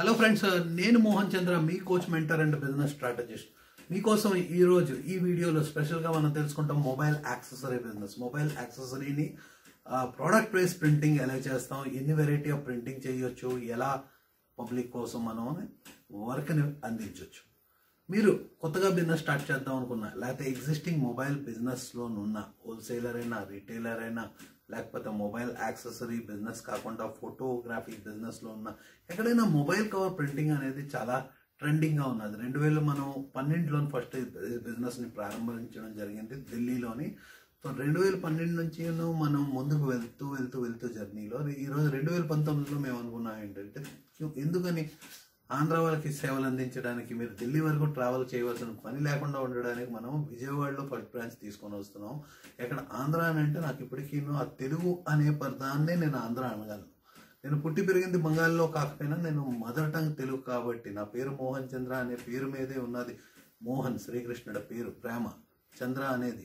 Hello friends నేను మోహన్ చంద్ర మీ coach mentor and business strategist మీకోసం ఈ రోజు ఈ వీడియోలో స్పెషల్గా మనం తెలుసుకుంటాం మొబైల్ యాక్సెసరీ బిజినెస్ మొబైల్ యాక్సెసరీని ప్రోడక్ట్ బేస్ ప్రింటింగ్ ఎలా చేస్తాం ఎన్ని వెరైటీ ఆఫ్ ప్రింటింగ్ చేయొచ్చు ఎలా పబ్లిక్ కోసం మనం వర్క్ని అందించవచ్చు మీరు కొత్తగా బిజినెస్ స్టార్ట్ చేద్దాం అనుకున్నా లేకపోతే ఎగ్జిస్టింగ్ మొబైల్ బిజినెస్లో ఉన్న హోల్సేలర్ అయినా రీటైలర్ అయినా లేకపోతే మొబైల్ యాక్సెసరీ బిజినెస్ కాకుండా ఫోటోగ్రఫీ బిజినెస్లో ఉన్న ఎక్కడైనా మొబైల్ కవర్ ప్రింటింగ్ అనేది చాలా ట్రెండింగ్గా ఉన్నది రెండు వేల మనం పన్నెండులో ఫస్ట్ బిజినెస్ని ప్రారంభించడం జరిగింది ఢిల్లీలోని సో రెండు వేల పన్నెండు నుంచి మనం ముందుకు వెళ్తూ వెళ్తూ వెళ్తూ జర్నీలో ఈరోజు రెండు వేల పంతొమ్మిదిలో మేము అనుకున్నాం ఏంటంటే ఎందుకని ఆంధ్ర వాళ్ళకి సేవలు అందించడానికి మీరు ఢిల్లీ వరకు ట్రావెల్ చేయవలసిన పని లేకుండా ఉండడానికి మనం విజయవాడలో ఫస్ట్ బ్రాంచ్ తీసుకొని వస్తున్నాం ఇక్కడ ఆంధ్ర అని అంటే నాకు ఇప్పటికీ ఆ తెలుగు అనే పదాన్నే నేను ఆంధ్ర అనగలను నేను పుట్టి పెరిగింది బంగాల్లో కాకపోయినా నేను మదర్ టంగ్ తెలుగు కాబట్టి నా పేరు మోహన్ చంద్ర అనే పేరు మీదే ఉన్నది మోహన్ శ్రీకృష్ణుడి పేరు ప్రేమ చంద్ర అనేది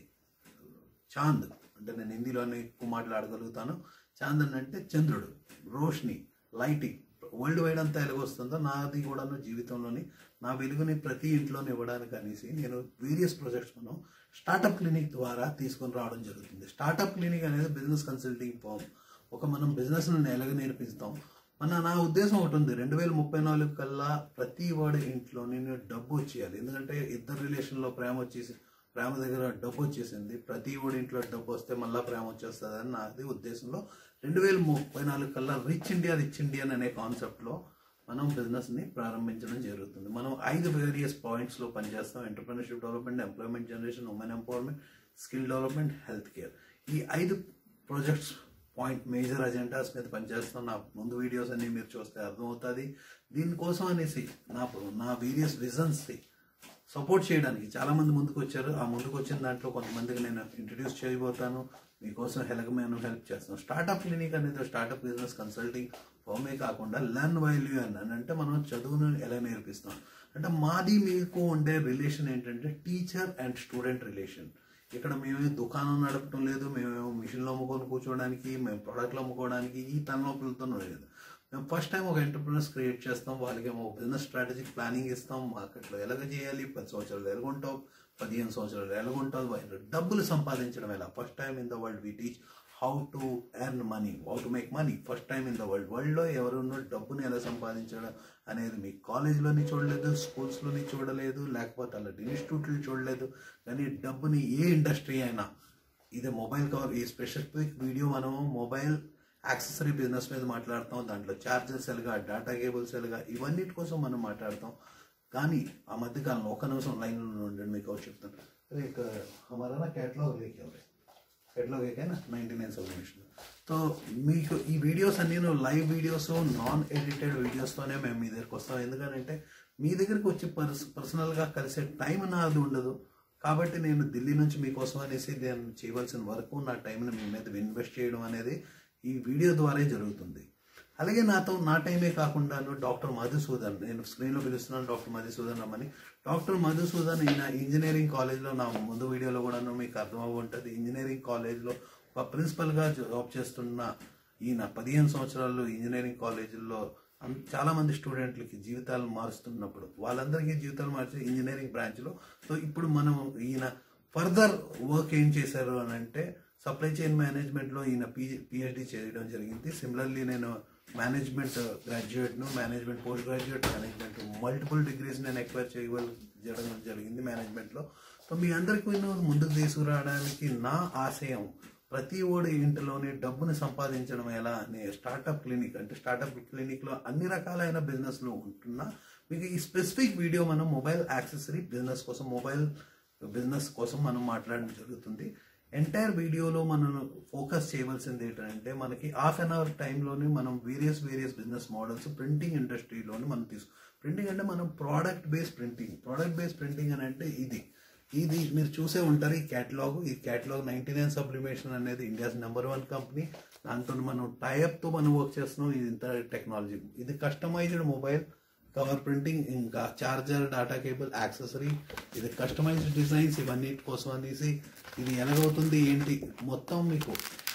చాంద్ అంటే నేను హిందీలోనే ఎక్కువ మాట్లాడగలుగుతాను చాంద్ అని అంటే చంద్రుడు రోష్ని లైటింగ్ వరల్డ్ వైడ్ అంతా ఎలాగొస్తుందో నాది కూడాను జీవితంలోని నా వెలుగుని ప్రతి ఇంట్లోనే ఇవ్వడానికి అనేసి నేను వేరియస్ ప్రాజెక్ట్స్ మనం స్టార్టప్ క్లినిక్ ద్వారా తీసుకొని రావడం జరుగుతుంది స్టార్టప్ క్లినిక్ అనేది బిజినెస్ కన్సల్టింగ్ ఫామ్ ఒక మనం బిజినెస్ను ఎలాగ నేర్పిస్తాం మన నా ఉద్దేశం ఒకటి ఉంది రెండు వేల ముప్పై నాలుగు కల్లా ప్రతి వాడి ఇంట్లోని డబ్బు వచ్చేయాలి ఎందుకంటే ఇద్దరు రిలేషన్లో ప్రేమ వచ్చేసి ప్రేమ దగ్గర డబ్బు వచ్చేసింది ప్రతి వాడి ఇంట్లో డబ్బు వస్తే మళ్ళీ ప్రేమ వచ్చేస్తుంది అని నాది ఉద్దేశంలో రెండు వేల ముప్పై నాలుగు కల్లా రిచ్ ఇండియా రిచ్ ఇండియన్ అనే కాన్సెప్ట్లో మనం బిజినెస్ని ప్రారంభించడం జరుగుతుంది మనం ఐదు వేరియస్ పాయింట్స్లో పనిచేస్తాం entrepreneurship development employment generation women empowerment skill development health care ఈ ఐదు ప్రాజెక్ట్స్ పాయింట్ మేజర్ అజెండాస్ మీద పనిచేస్తాం నా ముందు వీడియోస్ అన్ని మీరు చూస్తే అర్థమవుతుంది దీనికోసం అనేసి నా నా వేరియస్ విజన్స్ని సపోర్ట్ చేయడానికి చాలామంది ముందుకు వచ్చారు ఆ ముందుకు వచ్చిన దాంట్లో కొంతమందికి నేను ఇంట్రడ్యూస్ చేయబోతాను మీకోసం హెల్ప్ మేము హెల్ప్ చేస్తాను స్టార్టప్ క్లినిక్ అనేది స్టార్టప్ బిజినెస్ కన్సల్టింగ్ ఫోమే కాకుండా లర్న్ వాల్యూ అని అంటే మనం చదువును ఎలా నేర్పిస్తాం అంటే మాది మీకు ఉండే రిలేషన్ ఏంటంటే టీచర్ అండ్ స్టూడెంట్ రిలేషన్ ఇక్కడ మేము దుకాణం నడపడం లేదు మేము మిషన్లు అమ్ముకొని కూర్చోవడానికి మేము ప్రోడక్ట్లు అమ్ముకోవడానికి ఈ తలనొప్పులతో లేదు మేము ఫస్ట్ టైం ఒక ఎంటర్ప్రినర్స్ క్రియేట్ చేస్తాం వాళ్ళకి ఒక బిజినెస్ స్ట్రాటజిక్ ప్లానింగ్ ఇస్తాం మార్కెట్లో ఎలాగ చేయాలి పది సంవత్సరాలు ఎలాగుంటావు పదిహేను సంవత్సరాలు ఎలాగుంటావు డబ్బులు సంపాదించడం ఎలా first time in the world we teach how to earn money how to make money first time in the world వరల్డ్లో ఎవరున్న డబ్బుని ఎలా సంపాదించడం అనేది మీ కాలేజ్లోని చూడలేదు స్కూల్స్లోని చూడలేదు లేకపోతే అలాంటి ఇన్స్టిట్యూట్లు చూడలేదు కానీ డబ్బుని ఏ ఇండస్ట్రీ అయినా ఇది మొబైల్ కవర్ ఈ స్పెసిఫిక్ వీడియో మనము మొబైల్ యాక్సెసరీ బిజినెస్ మీద మాట్లాడతాం దాంట్లో చార్జర్స్ ఎలాగా డేటా కేబుల్స్ ఎలాగా ఇవన్నిటి కోసం మనం మాట్లాడతాం కానీ ఆ మధ్యకాలంలో ఒక నిమిషం లైన్లో ఉండండి మీకు ఒకటి చెప్తాను అరే ఇక हमारा ना कैटलॉग लेके आओ कैटलॉग एक है ना నైంటీ నైన్ సబ్మిషన్ సో మీకు ఈ వీడియోస్ అన్ని లైవ్ వీడియోస్ నాన్ ఎడిటెడ్ వీడియోస్తోనే మేము మీ దగ్గరికి వస్తాం ఎందుకంటే మీ దగ్గరికి వచ్చి పర్స్ పర్సనల్గా కలిసే టైం నాది ఉండదు కాబట్టి నేను ఢిల్లీ నుంచి మీకోసం అనేసి నేను చేయవలసిన వరకు నా టైంని మీ మీద ఇన్వెస్ట్ చేయడం అనేది ఈ వీడియో ద్వారా జరుగుతుంది అలాగే నాతో నా టైమే కాకుండాను డాక్టర్ మధుసూదన్ నేను స్క్రీన్లో పిలుస్తున్నాను డాక్టర్ మధుసూదన్ రమ్మని డాక్టర్ మధుసూదన్ ఈయన ఇంజనీరింగ్ కాలేజ్లో నా ముందు వీడియోలో కూడాను మీకు అర్థమవు ఉంటుంది ఇంజనీరింగ్ కాలేజ్లో ఒక ప్రిన్సిపల్గా జాబ్ చేస్తున్న ఈయన పదిహేను సంవత్సరాలు ఇంజనీరింగ్ కాలేజీల్లో చాలా మంది స్టూడెంట్లకి జీవితాలు మారుస్తున్నప్పుడు వాళ్ళందరికీ జీవితాలు మార్చే ఇంజనీరింగ్ బ్రాంచ్లో సో ఇప్పుడు మనం ఈయన ఫర్దర్ వర్క్ ఏం చేశారు అని అంటే సప్లై చైన్ మేనేజ్మెంట్లో ఈయన పి పిహెచ్డి చేయడం జరిగింది సిమిలర్లీ నేను మేనేజ్మెంట్ గ్రాడ్యుయేట్ను management post graduate management multiple degrees నేను ఎక్వైర్ చేయవల్ చేయడం జరిగింది మేనేజ్మెంట్లో సో మీ అందరికీ నేను ముందుకు తీసుకురావడానికి నా ఆశయం ప్రతి ఓడి ఇంటిలోని డబ్బుని సంపాదించడం ఎలా అనే స్టార్టప్ క్లినిక్ అంటే స్టార్టప్ క్లినిక్లో అన్ని రకాలైన బిజినెస్లు ఉంటున్నా మీకు ఈ స్పెసిఫిక్ వీడియో మనం మొబైల్ యాక్సెసరీ బిజినెస్ కోసం మొబైల్ బిజినెస్ కోసం మనం మాట్లాడడం జరుగుతుంది ఎంటైర్ వీడియోలో మనం ఫోకస్ చేయవలసింది ఏంటంటే మనకి హాఫ్ అన్ అవర్ టైంలోనే మనం various various business models printing ఇండస్ట్రీలోని మనం తీసుకు ప్రింటింగ్ అంటే మనం product base printing product base printing అని అంటే ఇది ఇది మీరు చూసే ఉంటారు ఈ క్యాటలాగ్ ఈ క్యాటలాగ్ నైంటీ నైన్ సబ్లిమేషన్ అనేది ఇండియాస్ నెంబర్ వన్ కంపెనీ దాంతో మనం టైఅప్తో మనం వర్క్ చేస్తున్నాం ఇది ఇంత టెక్నాలజీ ఇది కస్టమైజ్డ్ మొబైల్ కవర్ ప్రింటింగ్ ఇంకా చార్జర్ డాటా కేబుల్ యాక్సెసరీ ఇది కస్టమైజ్డ్ డిజైన్స్ ఇవన్నీ కోసం అనేసి ఇది ఎలాగవుతుంది ఏంటి మొత్తం మీకు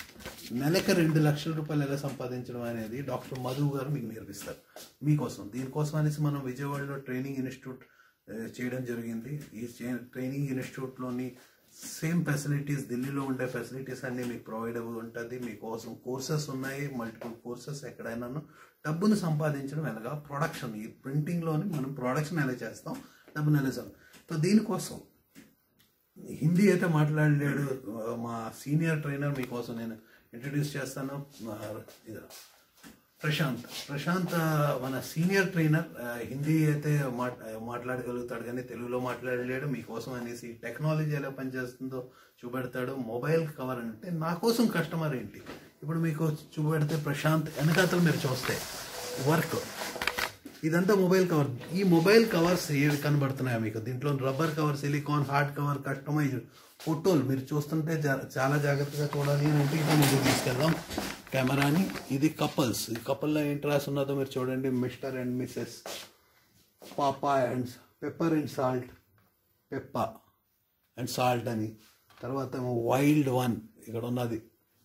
నెలకి రెండు లక్షల రూపాయలు ఎలా సంపాదించడం అనేది డాక్టర్ మధు గారు మీకు నేర్పిస్తారు మీకోసం దీనికోసం అనేసి మనం విజయవాడలో ట్రైనింగ్ ఇన్స్టిట్యూట్ ఆ, చేయడం జరిగింది ఈ చే- ట్రైనింగ్ ఇన్స్టిట్యూట్లోని సేమ్ ఫెసిలిటీస్ ఢిల్లీలో ఉండే ఫెసిలిటీస్ అన్ని మీకు ప్రొవైడ్ అవ్వ ఉంటుంది మీకోసం కోర్సెస్ ఉన్నాయి మల్టిపుల్ కోర్సెస్ ఎక్కడైనాను డబ్బును సంపాదించడం ఎలాగా ప్రొడక్షన్ ఈ ప్రింటింగ్లోని మనం ప్రొడక్షన్ ఎలా చేస్తాం డబ్బును ఎలా సం- సో దీనికోసం హిందీ అయితే మాట్లాడలేడు ఆ, మా సీనియర్ ట్రైనర్ మీకోసం నేను ఇంట్రడ్యూస్ చేస్తాను ఆ, ఇది ప్రశాంత్ ప్రశాంత్ ఆ, మన సీనియర్ ట్రైనర్ ఆ, హిందీ అయితే మాట్ మాట్లాడగలుగుతాడు కానీ తెలుగులో మాట్లాడలేడు మీకోసం అనేసి టెక్నాలజీ ఎలా పనిచేస్తుందో చూపెడతాడు మొబైల్ కవర్ అంటే నా కోసం కస్టమర్ ఏంటి ఇప్పుడు మీకు చూపెడితే ప్రశాంత్ వెనకాతలు మీరు చూస్తే వర్క్ ఇదంతా మొబైల్ కవర్ ఈ మొబైల్ కవర్స్ ఏవి కనబడుతున్నాయో మీకు దీంట్లో rubber cover silicone hard cover customised ఫోటోలు మీరు చూస్తుంటే జా- చాలా జాగ్రత్తగా చూడాలి అని అంటే ఇంకా ముందుకు తీసుకెళ్దాం కెమెరాని ఇది కపుల్స్ ఈ కపుల్లో ఏంటి రాసి ఉన్నదో మీరు చూడండి Mr and Mrs papa and pepper and salt pepper and salt అని తర్వాత ఏమో వైల్డ్ వన్ ఇక్కడ ఉన్నది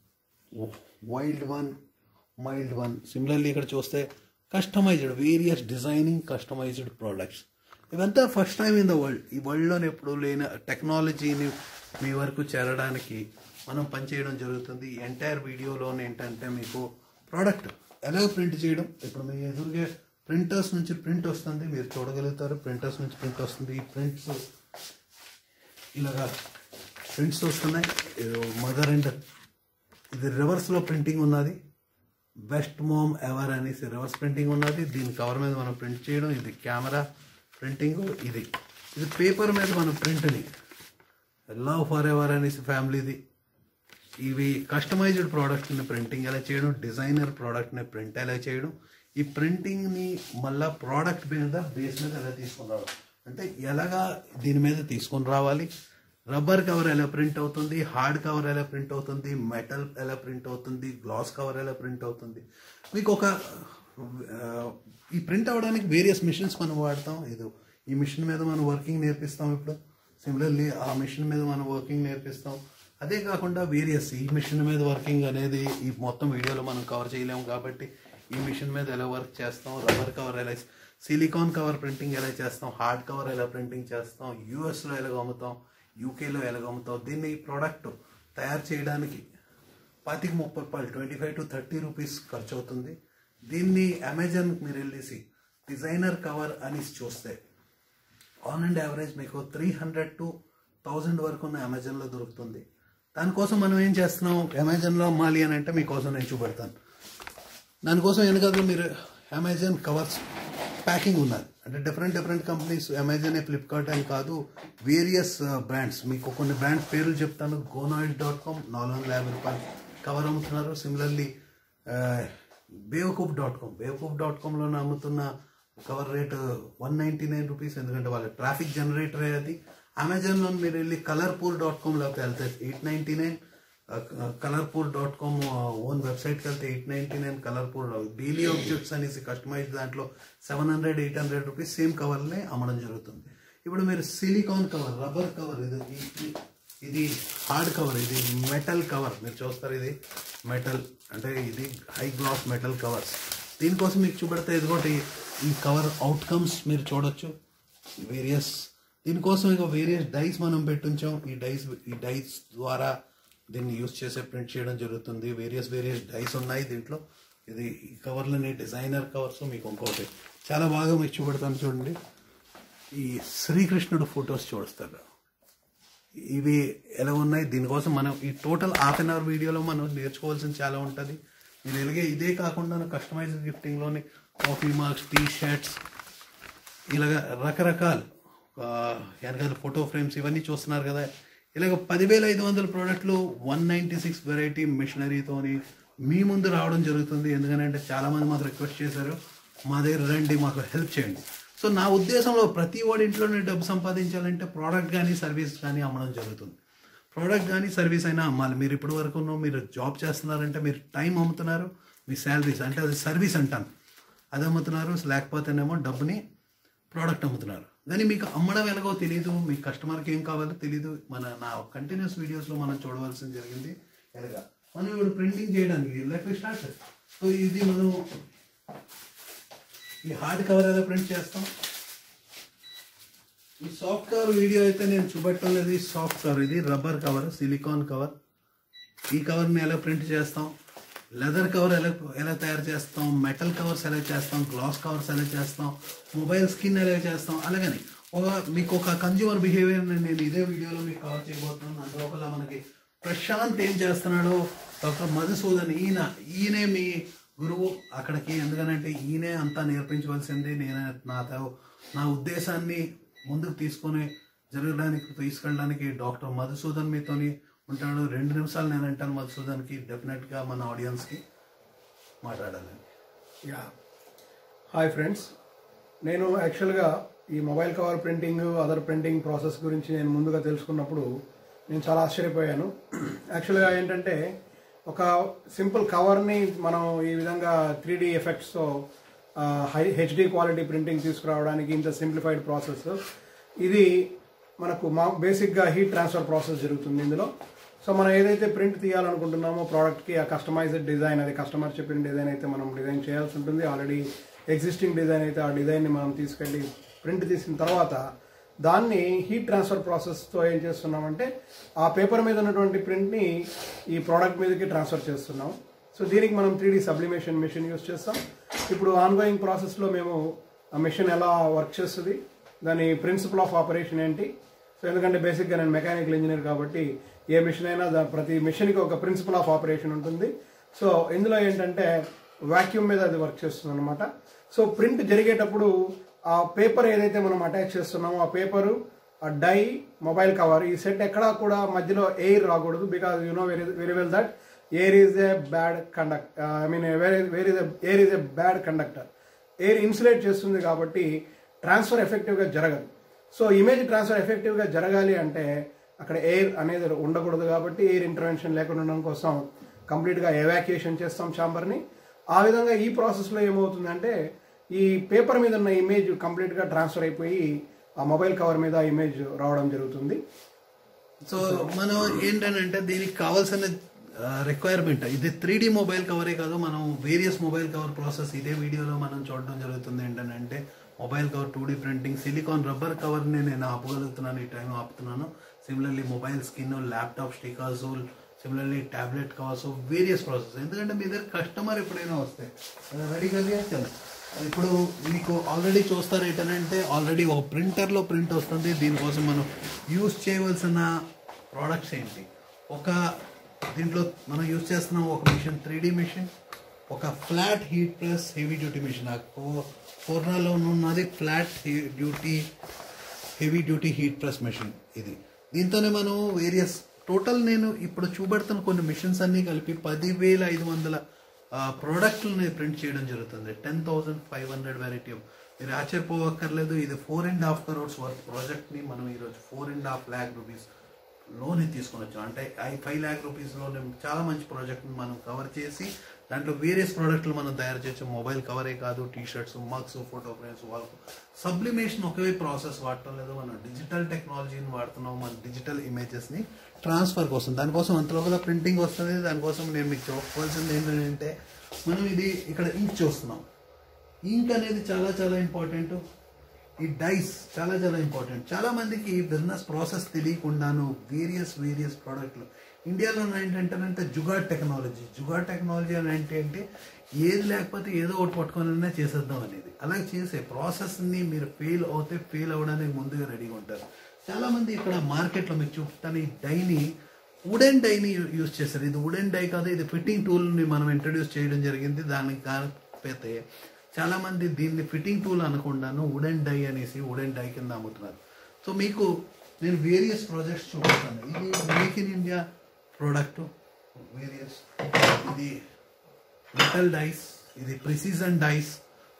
wild one mild one similarly ఇక్కడ చూస్తే customised various designing customised products ఇవంతా first time in the world ఈ వరల్డ్లోనే ఎప్పుడు లేని టెక్నాలజీని మీ వరకు చేరడానికి మనం పనిచేయడం జరుగుతుంది ఎంటైర్ వీడియోలో ఏంటంటే మీకు ప్రోడక్ట్ ఎలా ప్రింట్ చేయడం ఇప్పుడు మీ ఎదురుగా ప్రింటర్స్ నుంచి ప్రింట్ వస్తుంది మీరు చూడగలుగుతారు ప్రింటర్స్ నుంచి ప్రింట్ వస్తుంది ఈ ప్రింట్స్ ఇలాగా ప్రింట్స్ వస్తున్నాయి మదర్ అండ్ ఇది రివర్స్లో ప్రింటింగ్ ఉన్నది బెస్ట్ మోమ్ ఎవర్ అనేసి రివర్స్ ప్రింటింగ్ ఉన్నది దీని కవర్ మీద మనం ప్రింట్ చేయడం ఇది కెమెరా ప్రింటింగ్ ఇది ఇది పేపర్ మీద మనం ప్రింట్ని లవ్ ఫర్ ఎవర్ అనేసి ఫ్యామిలీది ఇవి కస్టమైజ్డ్ ప్రోడక్ట్ని ప్రింటింగ్ ఎలా చేయడం డిజైనర్ ప్రోడక్ట్ని ప్రింట్ ఎలా చేయడం ఈ ప్రింటింగ్ని మళ్ళా ప్రోడక్ట్ మీద బేస్ మీద ఎలా తీసుకొని రావడం అంటే ఎలాగా దీని మీద తీసుకొని రావాలి రబ్బర్ కవర్ ఎలా ప్రింట్ అవుతుంది హార్డ్ కవర్ ఎలా ప్రింట్ అవుతుంది మెటల్ ఎలా ప్రింట్ అవుతుంది గ్లాస్ కవర్ ఎలా ప్రింట్ అవుతుంది మీకు ఒక ఆ, ఈ ప్రింట్ అవ్వడానికి వేరియస్ మిషన్స్ మనం వాడతాం ఇది ఈ మిషన్ మీద మనం వర్కింగ్ నేర్పిస్తాం ఇప్పుడు సిమిలర్లీ ఆ మిషన్ మీద మనం వర్కింగ్ నేర్పిస్తాం అదే కాకుండా వేరియస్ ఈ మిషన్ మీద వర్కింగ్ అనేది ఈ మొత్తం వీడియోలో మనం కవర్ చేయలేము కాబట్టి ఈ మిషన్ మీద ఎలా వర్క్ చేస్తాం రబ్బర్ కవర్ ఎలా సిలికాన్ కవర్ ప్రింటింగ్ ఎలా చేస్తాం హార్డ్ కవర్ ఎలా ప్రింటింగ్ చేస్తాం యూఎస్లో ఎలా అమ్ముతాం యూకేలో ఎలా అమ్ముతాం దీన్ని ఈ ప్రోడక్ట్ తయారు చేయడానికి పాతిక ముప్పై రూపాయలు twenty five to thirty rupees ఖర్చు అవుతుంది దీన్ని అమెజాన్ మీరు వెళ్ళేసి డిజైనర్ కవర్ అని చూస్తే ఆన్ అండ్ యావరేజ్ మీకు త్రీ హండ్రెడ్ టు థౌజండ్ వరకు ఉన్న అమెజాన్లో దొరుకుతుంది దానికోసం మనం ఏం చేస్తున్నాం అమెజాన్లో అమ్మాలి అని అంటే మీకోసం నేను చూపెడతాను దానికోసం వెనకాల మీరు అమెజాన్ కవర్స్ ప్యాకింగ్ ఉన్నది అంటే different different companies Amazon Flipkart అని కాదు వేరియస్ బ్రాండ్స్ మీకు కొన్ని బ్రాండ్స్ పేర్లు చెప్తాను గోనాయిల్ డాట్ కామ్ నాలుగు వందల యాభై రూపాయలు కవర్ అమ్ముతున్నారు similarly Bewakoof dot com Bewakoof dot కామ్లో అమ్ముతున్న cover rate one ninety nine rupees ఎందుకంటే వాళ్ళ ట్రాఫిక్ జనరేటర్ అది అమెజాన్లో మీరు వెళ్ళి కలర్పూర్ డాట్ కామ్లోకి వెళ్తే eight ninety nine Colorpur dot com own వెబ్సైట్కి వెళ్తే eight ninety nine Colorpur daily objects అనేసి కస్టమైజ్ దాంట్లో seven hundred eight hundred rupees same కవర్నే అమ్మడం జరుగుతుంది ఇప్పుడు మీరు సిలికాన్ కవర్ రబ్బర్ కవర్ ఇది ఈ- ఈ- ఇది హార్డ్ కవర్ ఇది మెటల్ కవర్ మీరు చూస్తారు ఇది మెటల్ అంటే ఇది హై గ్లాస్ మెటల్ కవర్స్ దీనికోసం మీకు చూపెడితే ఇదిగోటి ఈ కవర్ అవుట్కమ్స్ మీరు చూడొచ్చు వేరియస్ దీనికోసం ఇక వేరియస్ డైస్ మనం పెట్టించాం ఈ డైస్ ఈ డైస్ ద్వారా దీన్ని యూస్ చేసే ప్రింట్ చేయడం జరుగుతుంది వేరియస్ వేరియస్ డైస్ ఉన్నాయి దీంట్లో ఇది ఈ కవర్లని డిజైనర్ కవర్స్ మీకు ఇంకోటి చాలా బాగా మీకు చూపెడతాను చూడండి ఈ శ్రీకృష్ణుడు ఫొటోస్ చూస్తారు ఇవి ఎలా ఉన్నాయి దీనికోసం మనం ఈ టోటల్ హాఫ్ అన్ అవర్ వీడియోలో మనం నేర్చుకోవాల్సింది చాలా ఉంటుంది మీరు ఎలాగే ఇదే కాకుండా కస్టమైజ్డ్ గిఫ్టింగ్లోని కాఫీ మార్క్స్ టీ షర్ట్స్ ఇలాగ రకరకాల ఆ, వెనకాల ఫోటో ఫ్రేమ్స్ ఇవన్నీ చూస్తున్నారు కదా ఇలాగ పదివేల ఐదు వందల ప్రోడక్ట్లు వన్ నైంటీ సిక్స్ వెరైటీ మిషనరీతోని మీ ముందు రావడం జరుగుతుంది ఎందుకంటే చాలామంది మాకు రిక్వెస్ట్ చేశారు మా దగ్గర రండి మాకు హెల్ప్ చేయండి సో నా ఉద్దేశంలో ప్రతి వాడి ఇంట్లోనే డబ్బు సంపాదించాలంటే ప్రోడక్ట్ కానీ సర్వీస్ కానీ అమ్మడం జరుగుతుంది ప్రోడక్ట్ కానీ సర్వీస్ అయినా అమ్మాలి మీరు ఇప్పటి వరకు మీరు జాబ్ చేస్తున్నారంటే మీరు టైం అమ్ముతున్నారు మీ శాలరీస్ అంటే అది సర్వీస్ అంటాను అది అమ్ముతున్నారు లేకపోతేనేమో డబ్బుని ప్రోడక్ట్ అమ్ముతున్నారు కానీ మీకు అమ్మడం ఎలాగో తెలియదు మీ కస్టమర్కి ఏం కావాలో తెలియదు మన నా కంటిన్యూస్ వీడియోస్లో మనం చూడవలసింది జరిగింది ఎలాగా మనం ఇప్పుడు ప్రింటింగ్ చేయడానికి లెట్ స్టార్ట్ సో ఇది మనం ఈ హార్డ్ కవర్ ఎలా ప్రింట్ చేస్తాం ఈ సాఫ్ట్ కవర్ వీడియో అయితే నేను చూపెట్టడం లేదు ఈ సాఫ్ట్ కవర్ ఇది రబ్బర్ కవర్ సిలికాన్ కవర్ ఈ కవర్ని ఎలా ప్రింట్ చేస్తాం లెదర్ కవర్ ఎలా ఎలా తయారు చేస్తాం మెటల్ కవర్స్ ఎలా చేస్తాం గ్లాస్ కవర్స్ ఎలా చేస్తాం మొబైల్ స్కిన్ ఎలా చేస్తాం అలాగని ఒక మీకు ఒక కన్జ్యూమర్ బిహేవియర్ నేను ఇదే వీడియోలో మీకు కవర్ చేయబోతున్నాను అందులో ఒకలా మనకి ప్రశాంత్ ఏం చేస్తున్నాడో డాక్టర్ మధుసూదన్ ఈయన ఈయనే మీ గురువు అక్కడికి ఎందుకనంటే ఈయనే అంతా నేర్పించవలసింది నేను నాతో నా ఉద్దేశాన్ని ముందుకు తీసుకొని జరగడానికి తీసుకెళ్ళడానికి డాక్టర్ మధుసూదన్ మీతోని ఉంటాడు రెండు నిమిషాలు నేను అంటాను మధుసూదన్కి డెఫినెట్గా మన ఆడియన్స్కి మాట్లాడాలని యా హాయ్ ఫ్రెండ్స్ నేను యాక్చువల్గా ఈ mobile cover printing other printing process గురించి నేను ముందుగా తెలుసుకున్నప్పుడు నేను చాలా ఆశ్చర్యపోయాను యాక్చువల్గా ఏంటంటే ఒక సింపుల్ కవర్ని మనం ఈ విధంగా త్రీ డీ ఎఫెక్ట్స్తో హై హెచ్డి క్వాలిటీ ప్రింటింగ్ తీసుకురావడానికి ఇంత సింప్లిఫైడ్ ప్రాసెస్ ఇది మనకు మా బేసిక్గా హీట్ ట్రాన్స్ఫర్ ప్రాసెస్ జరుగుతుంది ఇందులో సో మనం ఏదైతే ప్రింట్ తీయాలనుకుంటున్నామో ప్రోడక్ట్కి ఆ కస్టమైజ్డ్ డిజైన్ అది కస్టమర్ చెప్పిన డిజైన్ అయితే మనం డిజైన్ చేయాల్సి ఉంటుంది ఆల్రెడీ ఎగ్జిస్టింగ్ డిజైన్ అయితే ఆ డిజైన్ని మనం తీసుకెళ్ళి ప్రింట్ తీసిన తర్వాత దాన్ని హీట్ ట్రాన్స్ఫర్ ప్రాసెస్తో ఏం చేస్తున్నామంటే ఆ పేపర్ మీద ఉన్నటువంటి ప్రింట్ని ఈ ప్రోడక్ట్ మీదకి ట్రాన్స్ఫర్ చేస్తున్నాం సో దీనికి మనం three D sublimation machine use చేస్తాం ఇప్పుడు ఆన్గోయింగ్ ప్రాసెస్లో మేము ఆ మెషిన్ ఎలా వర్క్ చేస్తుంది దాని ప్రిన్సిపల్ ఆఫ్ ఆపరేషన్ ఏంటి సో ఎందుకంటే బేసిక్గా నేను మెకానికల్ ఇంజనీర్ కాబట్టి ఏ మిషన్ అయినా దా- ప్రతి మిషన్కి ఒక ప్రిన్సిపల్ ఆఫ్ ఆపరేషన్ ఉంటుంది సో ఇందులో ఏంటంటే వాక్యూమ్ మీద అది వర్క్ చేస్తుంది అనమాట సో ప్రింట్ జరిగేటప్పుడు ఆ పేపర్ ఏదైతే మనం అటాచ్ చేస్తున్నామో ఆ పేపరు ఆ డై మొబైల్ కవర్ ఈ సెట్ ఎక్కడా కూడా మధ్యలో ఎయిర్ రాకూడదు because you know very very well that air is a bad conduct I mean very very air is a bad conductor air insulate చేస్తుంది కాబట్టి ట్రాన్స్ఫర్ ఎఫెక్టివ్గా జరగదు సో ఇమేజ్ ట్రాన్స్ఫర్ ఎఫెక్టివ్గా జరగాలి అంటే అక్కడ ఎయిర్ అనేది ఉండకూడదు కాబట్టి ఎయిర్ ఇంటర్వెన్షన్ లేకుండా ఉండడం కోసం కంప్లీట్గా ఎవాక్యుయేషన్ చేస్తాం ఛాంబర్ని ఆ విధంగా ఈ ప్రాసెస్లో ఏమవుతుందంటే ఈ పేపర్ మీద ఉన్న ఇమేజ్ కంప్లీట్గా ట్రాన్స్ఫర్ అయిపోయి ఆ మొబైల్ కవర్ మీద ఆ ఇమేజ్ రావడం జరుగుతుంది సో మనం ఏంటంటే దీనికి కావాల్సిన రిక్వైర్మెంట్ ఇది త్రీ డి మొబైల్ కవరే కాదు మనం వేరియస్ మొబైల్ కవర్ ప్రాసెస్ ఇదే వీడియోలో మనం చూడడం జరుగుతుంది ఏంటంటే mobile cover two D printing silicone rubber కవర్ని నేను ఆపగలుగుతున్నాను ఈ టైం ఆపుతున్నాను similarly mobile skin laptop stickers similarly tablet covers various process ఎందుకంటే మీ దగ్గర కస్టమర్ ఎప్పుడైనా వస్తే రెడీగా చేస్తాను ఇప్పుడు మీకు ఆల్రెడీ చూస్తారు ఏంటంటే ఆల్రెడీ ఒక ప్రింటర్లో ప్రింట్ వస్తుంది దీనికోసం మనం యూస్ చేయవలసిన ప్రోడక్ట్స్ ఏంటి ఒక దీంట్లో మనం యూస్ చేస్తున్నాం ఒక మిషన్ త్రీ డి మిషన్ ఒక flat heat press heavy duty machine పూర్ణాలో ఉన్నది flat duty heavy duty heat press machine ఇది దీంతోనే మనం వేరియస్ టోటల్ నేను ఇప్పుడు చూపెడుతున్న కొన్ని మిషన్స్ అన్నీ కలిపి పదివేల ఐదు వందల ప్రోడక్ట్లని ప్రింట్ చేయడం జరుగుతుంది ten thousand five hundred variety మీరు ఆశ్చర్యపోవక్కర్లేదు ఇది four and half crores worth ప్రాజెక్ట్ని మనం ఈరోజు four and half lakh rupees loan తీసుకొని వచ్చాం అంటే ఐ ఫైవ్ ల్యాక్ రూపీస్లో చాలా మంచి ప్రాజెక్ట్ని మనం కవర్ చేసి దాంట్లో వేరియస్ ప్రోడక్ట్లు మనం తయారు చేయొచ్చు మొబైల్ కవరే కాదు T shirts mugs photo frames వాళ్ళకు సబ్లిమేషన్ ఒకే ప్రాసెస్ వాడటం లేదు మనం డిజిటల్ టెక్నాలజీని వాడుతున్నాం మన డిజిటల్ ఇమేజెస్ని ట్రాన్స్ఫర్ కోసం దానికోసం అంతలోపల ప్రింటింగ్ వస్తుంది దానికోసం నేను మీకు చెప్పవలసింది ఏంటంటే మనం ఇది ఇక్కడ ఇంక్ చూస్తున్నాం ఇంక్ అనేది చాలా చాలా ఇంపార్టెంట్ ఈ డైస్ చాలా చాలా ఇంపార్టెంట్ చాలా మందికి ఈ బిజినెస్ ప్రాసెస్ తెలియకుండాను వేరియస్ వేరియస్ ప్రోడక్ట్లు ఇండియాలో ఏంటంటే జుగాడ్ టెక్నాలజీ జుగాడ్ టెక్నాలజీ అని అంటే ఏంటి ఏది లేకపోతే ఏదో ఒకటి పట్టుకొని చేసేద్దాం అనేది అలా చేసే ప్రాసెస్ని మీరు ఫెయిల్ అవుతే ఫెయిల్ అవ్వడానికి ముందుగా రెడీగా ఉంటారు చాలా మంది ఇక్కడ మార్కెట్లో మీకు చూపుతాను ఈ డైని వుడెన్ డైని యూజ్ చేస్తారు ఇది వుడెన్ డై కాదు ఇది ఫిట్టింగ్ టూల్ని మనం ఇంట్రడ్యూస్ చేయడం జరిగింది దానికి కాకపోతే చాలా మంది దీన్ని ఫిట్టింగ్ టూల్ అనకుండాను వుడెన్ డై అనేసి వుడెన్ డై కింద అమ్ముతున్నారు సో మీకు నేను వేరియస్ ప్రాజెక్ట్స్ చూపిస్తాను ఇది make in India product various ఇది మెటల్ డైస్ ఇది ప్రిసిజన్ డైస్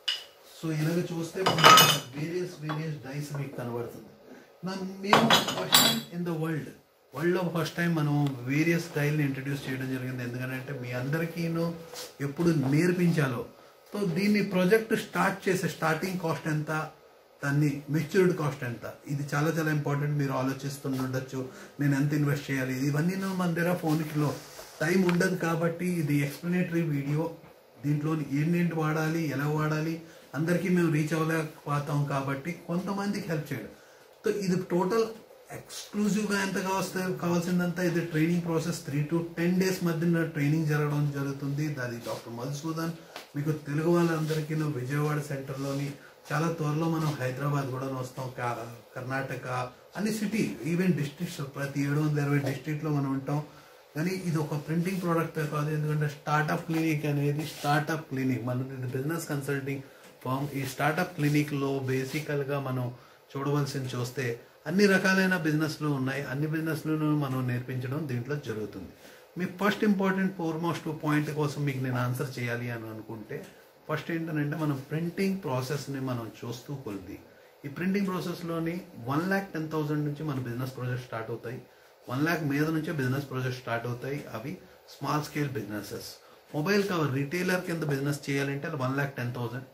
సో ఇలాగ చూస్తే వేరియస్ వేరియస్ డైస్ మీకు కనబడుతుంది నా- మేము first time in the world వరల్డ్లో ఫస్ట్ టైం మనం వేరియస్ స్టైల్ని ఇంట్రడ్యూస్ చేయడం జరిగింది ఎందుకంటే మీ అందరికీను ఎప్పుడు నేర్పించాలో సో దీన్ని ప్రాజెక్ట్ స్టార్ట్ చేసే స్టార్టింగ్ కాస్ట్ ఎంత దాన్ని మెచ్యూర్డ్ కాస్ట్ ఎంత ఇది చాలా చాలా ఇంపార్టెంట్ మీరు ఆలోచిస్తుండొచ్చు నేను ఎంత ఇన్వెస్ట్ చేయాలి ఇవన్నీ మన దగ్గర ఫోన్కిలో టైం ఉండదు కాబట్టి ఇది ఎక్స్ప్లెనేటరీ వీడియో దీంట్లో ఏంటేంటి వాడాలి ఎలా వాడాలి అందరికీ మేము రీచ్ అవ్వలేకపోతాం కాబట్టి కొంతమందికి హెల్ప్ చేయడం సో ఇది టోటల్ ఎక్స్క్లూజివ్గా ఎంత కావస్తే కావాల్సిందంతా ఇది training process three to ten days మధ్యన ట్రైనింగ్ జరగడం జరుగుతుంది అది డాక్టర్ మధుసూదన్ మీకు తెలుగు వాళ్ళందరికీ విజయవాడ సెంటర్లోని చాలా త్వరలో మనం హైదరాబాద్ కూడా వస్తాం కా- కర్ణాటక అన్ని సిటీ ఈవెన్ డిస్ట్రిక్ట్స్ ప్రతి ఏడు వందల ఇరవై డిస్ట్రిక్ట్లో మనం ఉంటాం కానీ ఇది ఒక ప్రింటింగ్ ప్రోడక్ట్ కాదు ఎందుకంటే స్టార్టప్ క్లినిక్ అనేది స్టార్టప్ క్లినిక్ మన ఇది బిజినెస్ కన్సల్టింగ్ ఫామ్ ఈ స్టార్టప్ క్లినిక్లో బేసికల్గా మనం చూడవలసింది చూస్తే అన్ని రకాలైన బిజినెస్లు ఉన్నాయి అన్ని బిజినెస్లను మనం నేర్పించడం దీంట్లో జరుగుతుంది మీ ఫస్ట్ ఇంపార్టెంట్ ఫోర్మోస్ట్ పాయింట్ కోసం మీకు నేను ఆన్సర్ చేయాలి అని అనుకుంటే ఫస్ట్ ఏంటంటే మనం ప్రింటింగ్ ప్రాసెస్ని మనం చూస్తూ కొలిది ఈ ప్రింటింగ్ ప్రాసెస్లోని వన్ ల్యాక్ టెన్ థౌసండ్ నుంచి మన బిజినెస్ ప్రాజెక్ట్ స్టార్ట్ అవుతాయి వన్ ల్యాక్ మీద నుంచే బిజినెస్ ప్రాజెక్ట్ స్టార్ట్ అవుతాయి అవి small scale businesses mobile cover retailer కింద బిజినెస్ చేయాలంటే వన్ ల్యాక్ టెన్ థౌసండ్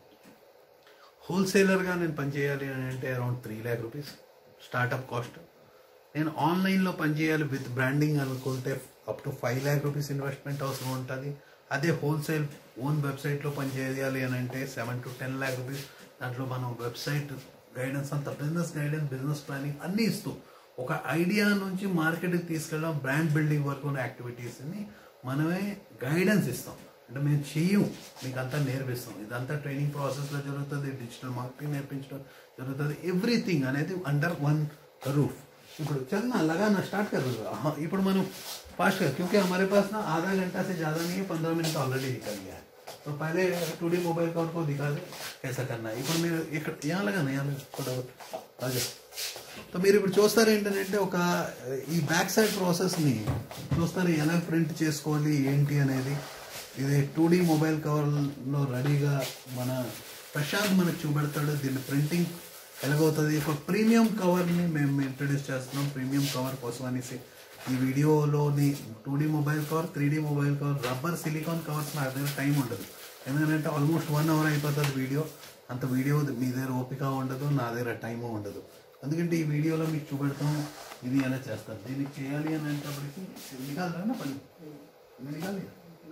హోల్సేలర్గా నేను పనిచేయాలి అని అంటే around three lakh rupees startup cost నేను ఆన్లైన్లో పనిచేయాలి విత్ బ్రాండింగ్ అనుకుంటే up to five lakh rupees investment అవసరం ఉంటుంది అదే హోల్సేల్ ఓన్ వెబ్సైట్లో పనిచేయాలి అని అంటే seven to ten lakh rupees దాంట్లో మనం వెబ్సైట్ గైడెన్స్ అంత బిజినెస్ గైడెన్స్ బిజినెస్ ప్లానింగ్ అన్నీ ఇస్తూ ఒక ఐడియా నుంచి మార్కెట్కి తీసుకెళ్ళడం బ్రాండ్ బిల్డింగ్ వరకు ఉన్న యాక్టివిటీస్ని మనమే గైడెన్స్ ఇస్తాం అంటే మేము చెయ్యం మీకు అంతా నేర్పిస్తాం ఇదంతా ట్రైనింగ్ ప్రాసెస్లో జరుగుతుంది డిజిటల్ మార్కెటింగ్ నేర్పించడం జరుగుతుంది ఎవ్రీథింగ్ అనేది అండర్ వన్ రూఫ్ ఇప్పుడు चलना लगा ना स्टार्ट कर दो हाँ ఇప్పుడు మనం फास्ट कर क्योंकि हमारे पास ना आधा घंटा से ज़्यादा नहीं है पंद्रह मिनट ऑलरेडी निकल गया है तो पहले टू डी मोबाइल कवर को दिखा दे कैसा करना है ఇప్పుడు మీరు ఇక్కడ यहाँ लगा ना यहाँ फटाफट आ जाओ సో మీరు ఇప్పుడు చూస్తారు ఏంటంటే ఒక ఈ బ్యాక్ సైడ్ ప్రాసెస్ని చూస్తారు ఎలా ప్రింట్ చేసుకోవాలి ఏంటి అనేది ఇది టూ డీ మొబైల్ కవర్లో రెడీగా మన ప్రశాంత్ మనకు చూపెడతాడు దీన్ని ప్రింటింగ్ ఎలాగవుతుంది ఒక ప్రీమియం కవర్ని మేము ఇంట్రడ్యూస్ చేస్తున్నాం ప్రీమియం కవర్ కోసం అనేసి ఈ వీడియోలోని two D mobile cover three D mobile cover rubber silicone covers నా దగ్గర టైం ఉండదు ఎందుకంటే ఆల్మోస్ట్ వన్ అవర్ అయిపోతుంది వీడియో అంత వీడియో మీ దగ్గర ఓపిక ఉండదు నా దగ్గర టైము ఉండదు ఎందుకంటే ఈ వీడియోలో మీకు చూపెడతాం ఇది ఎలా చేస్తారు దీనికి చేయాలి అని అనేటప్పటికి నిఘాలి పని నిఘాలి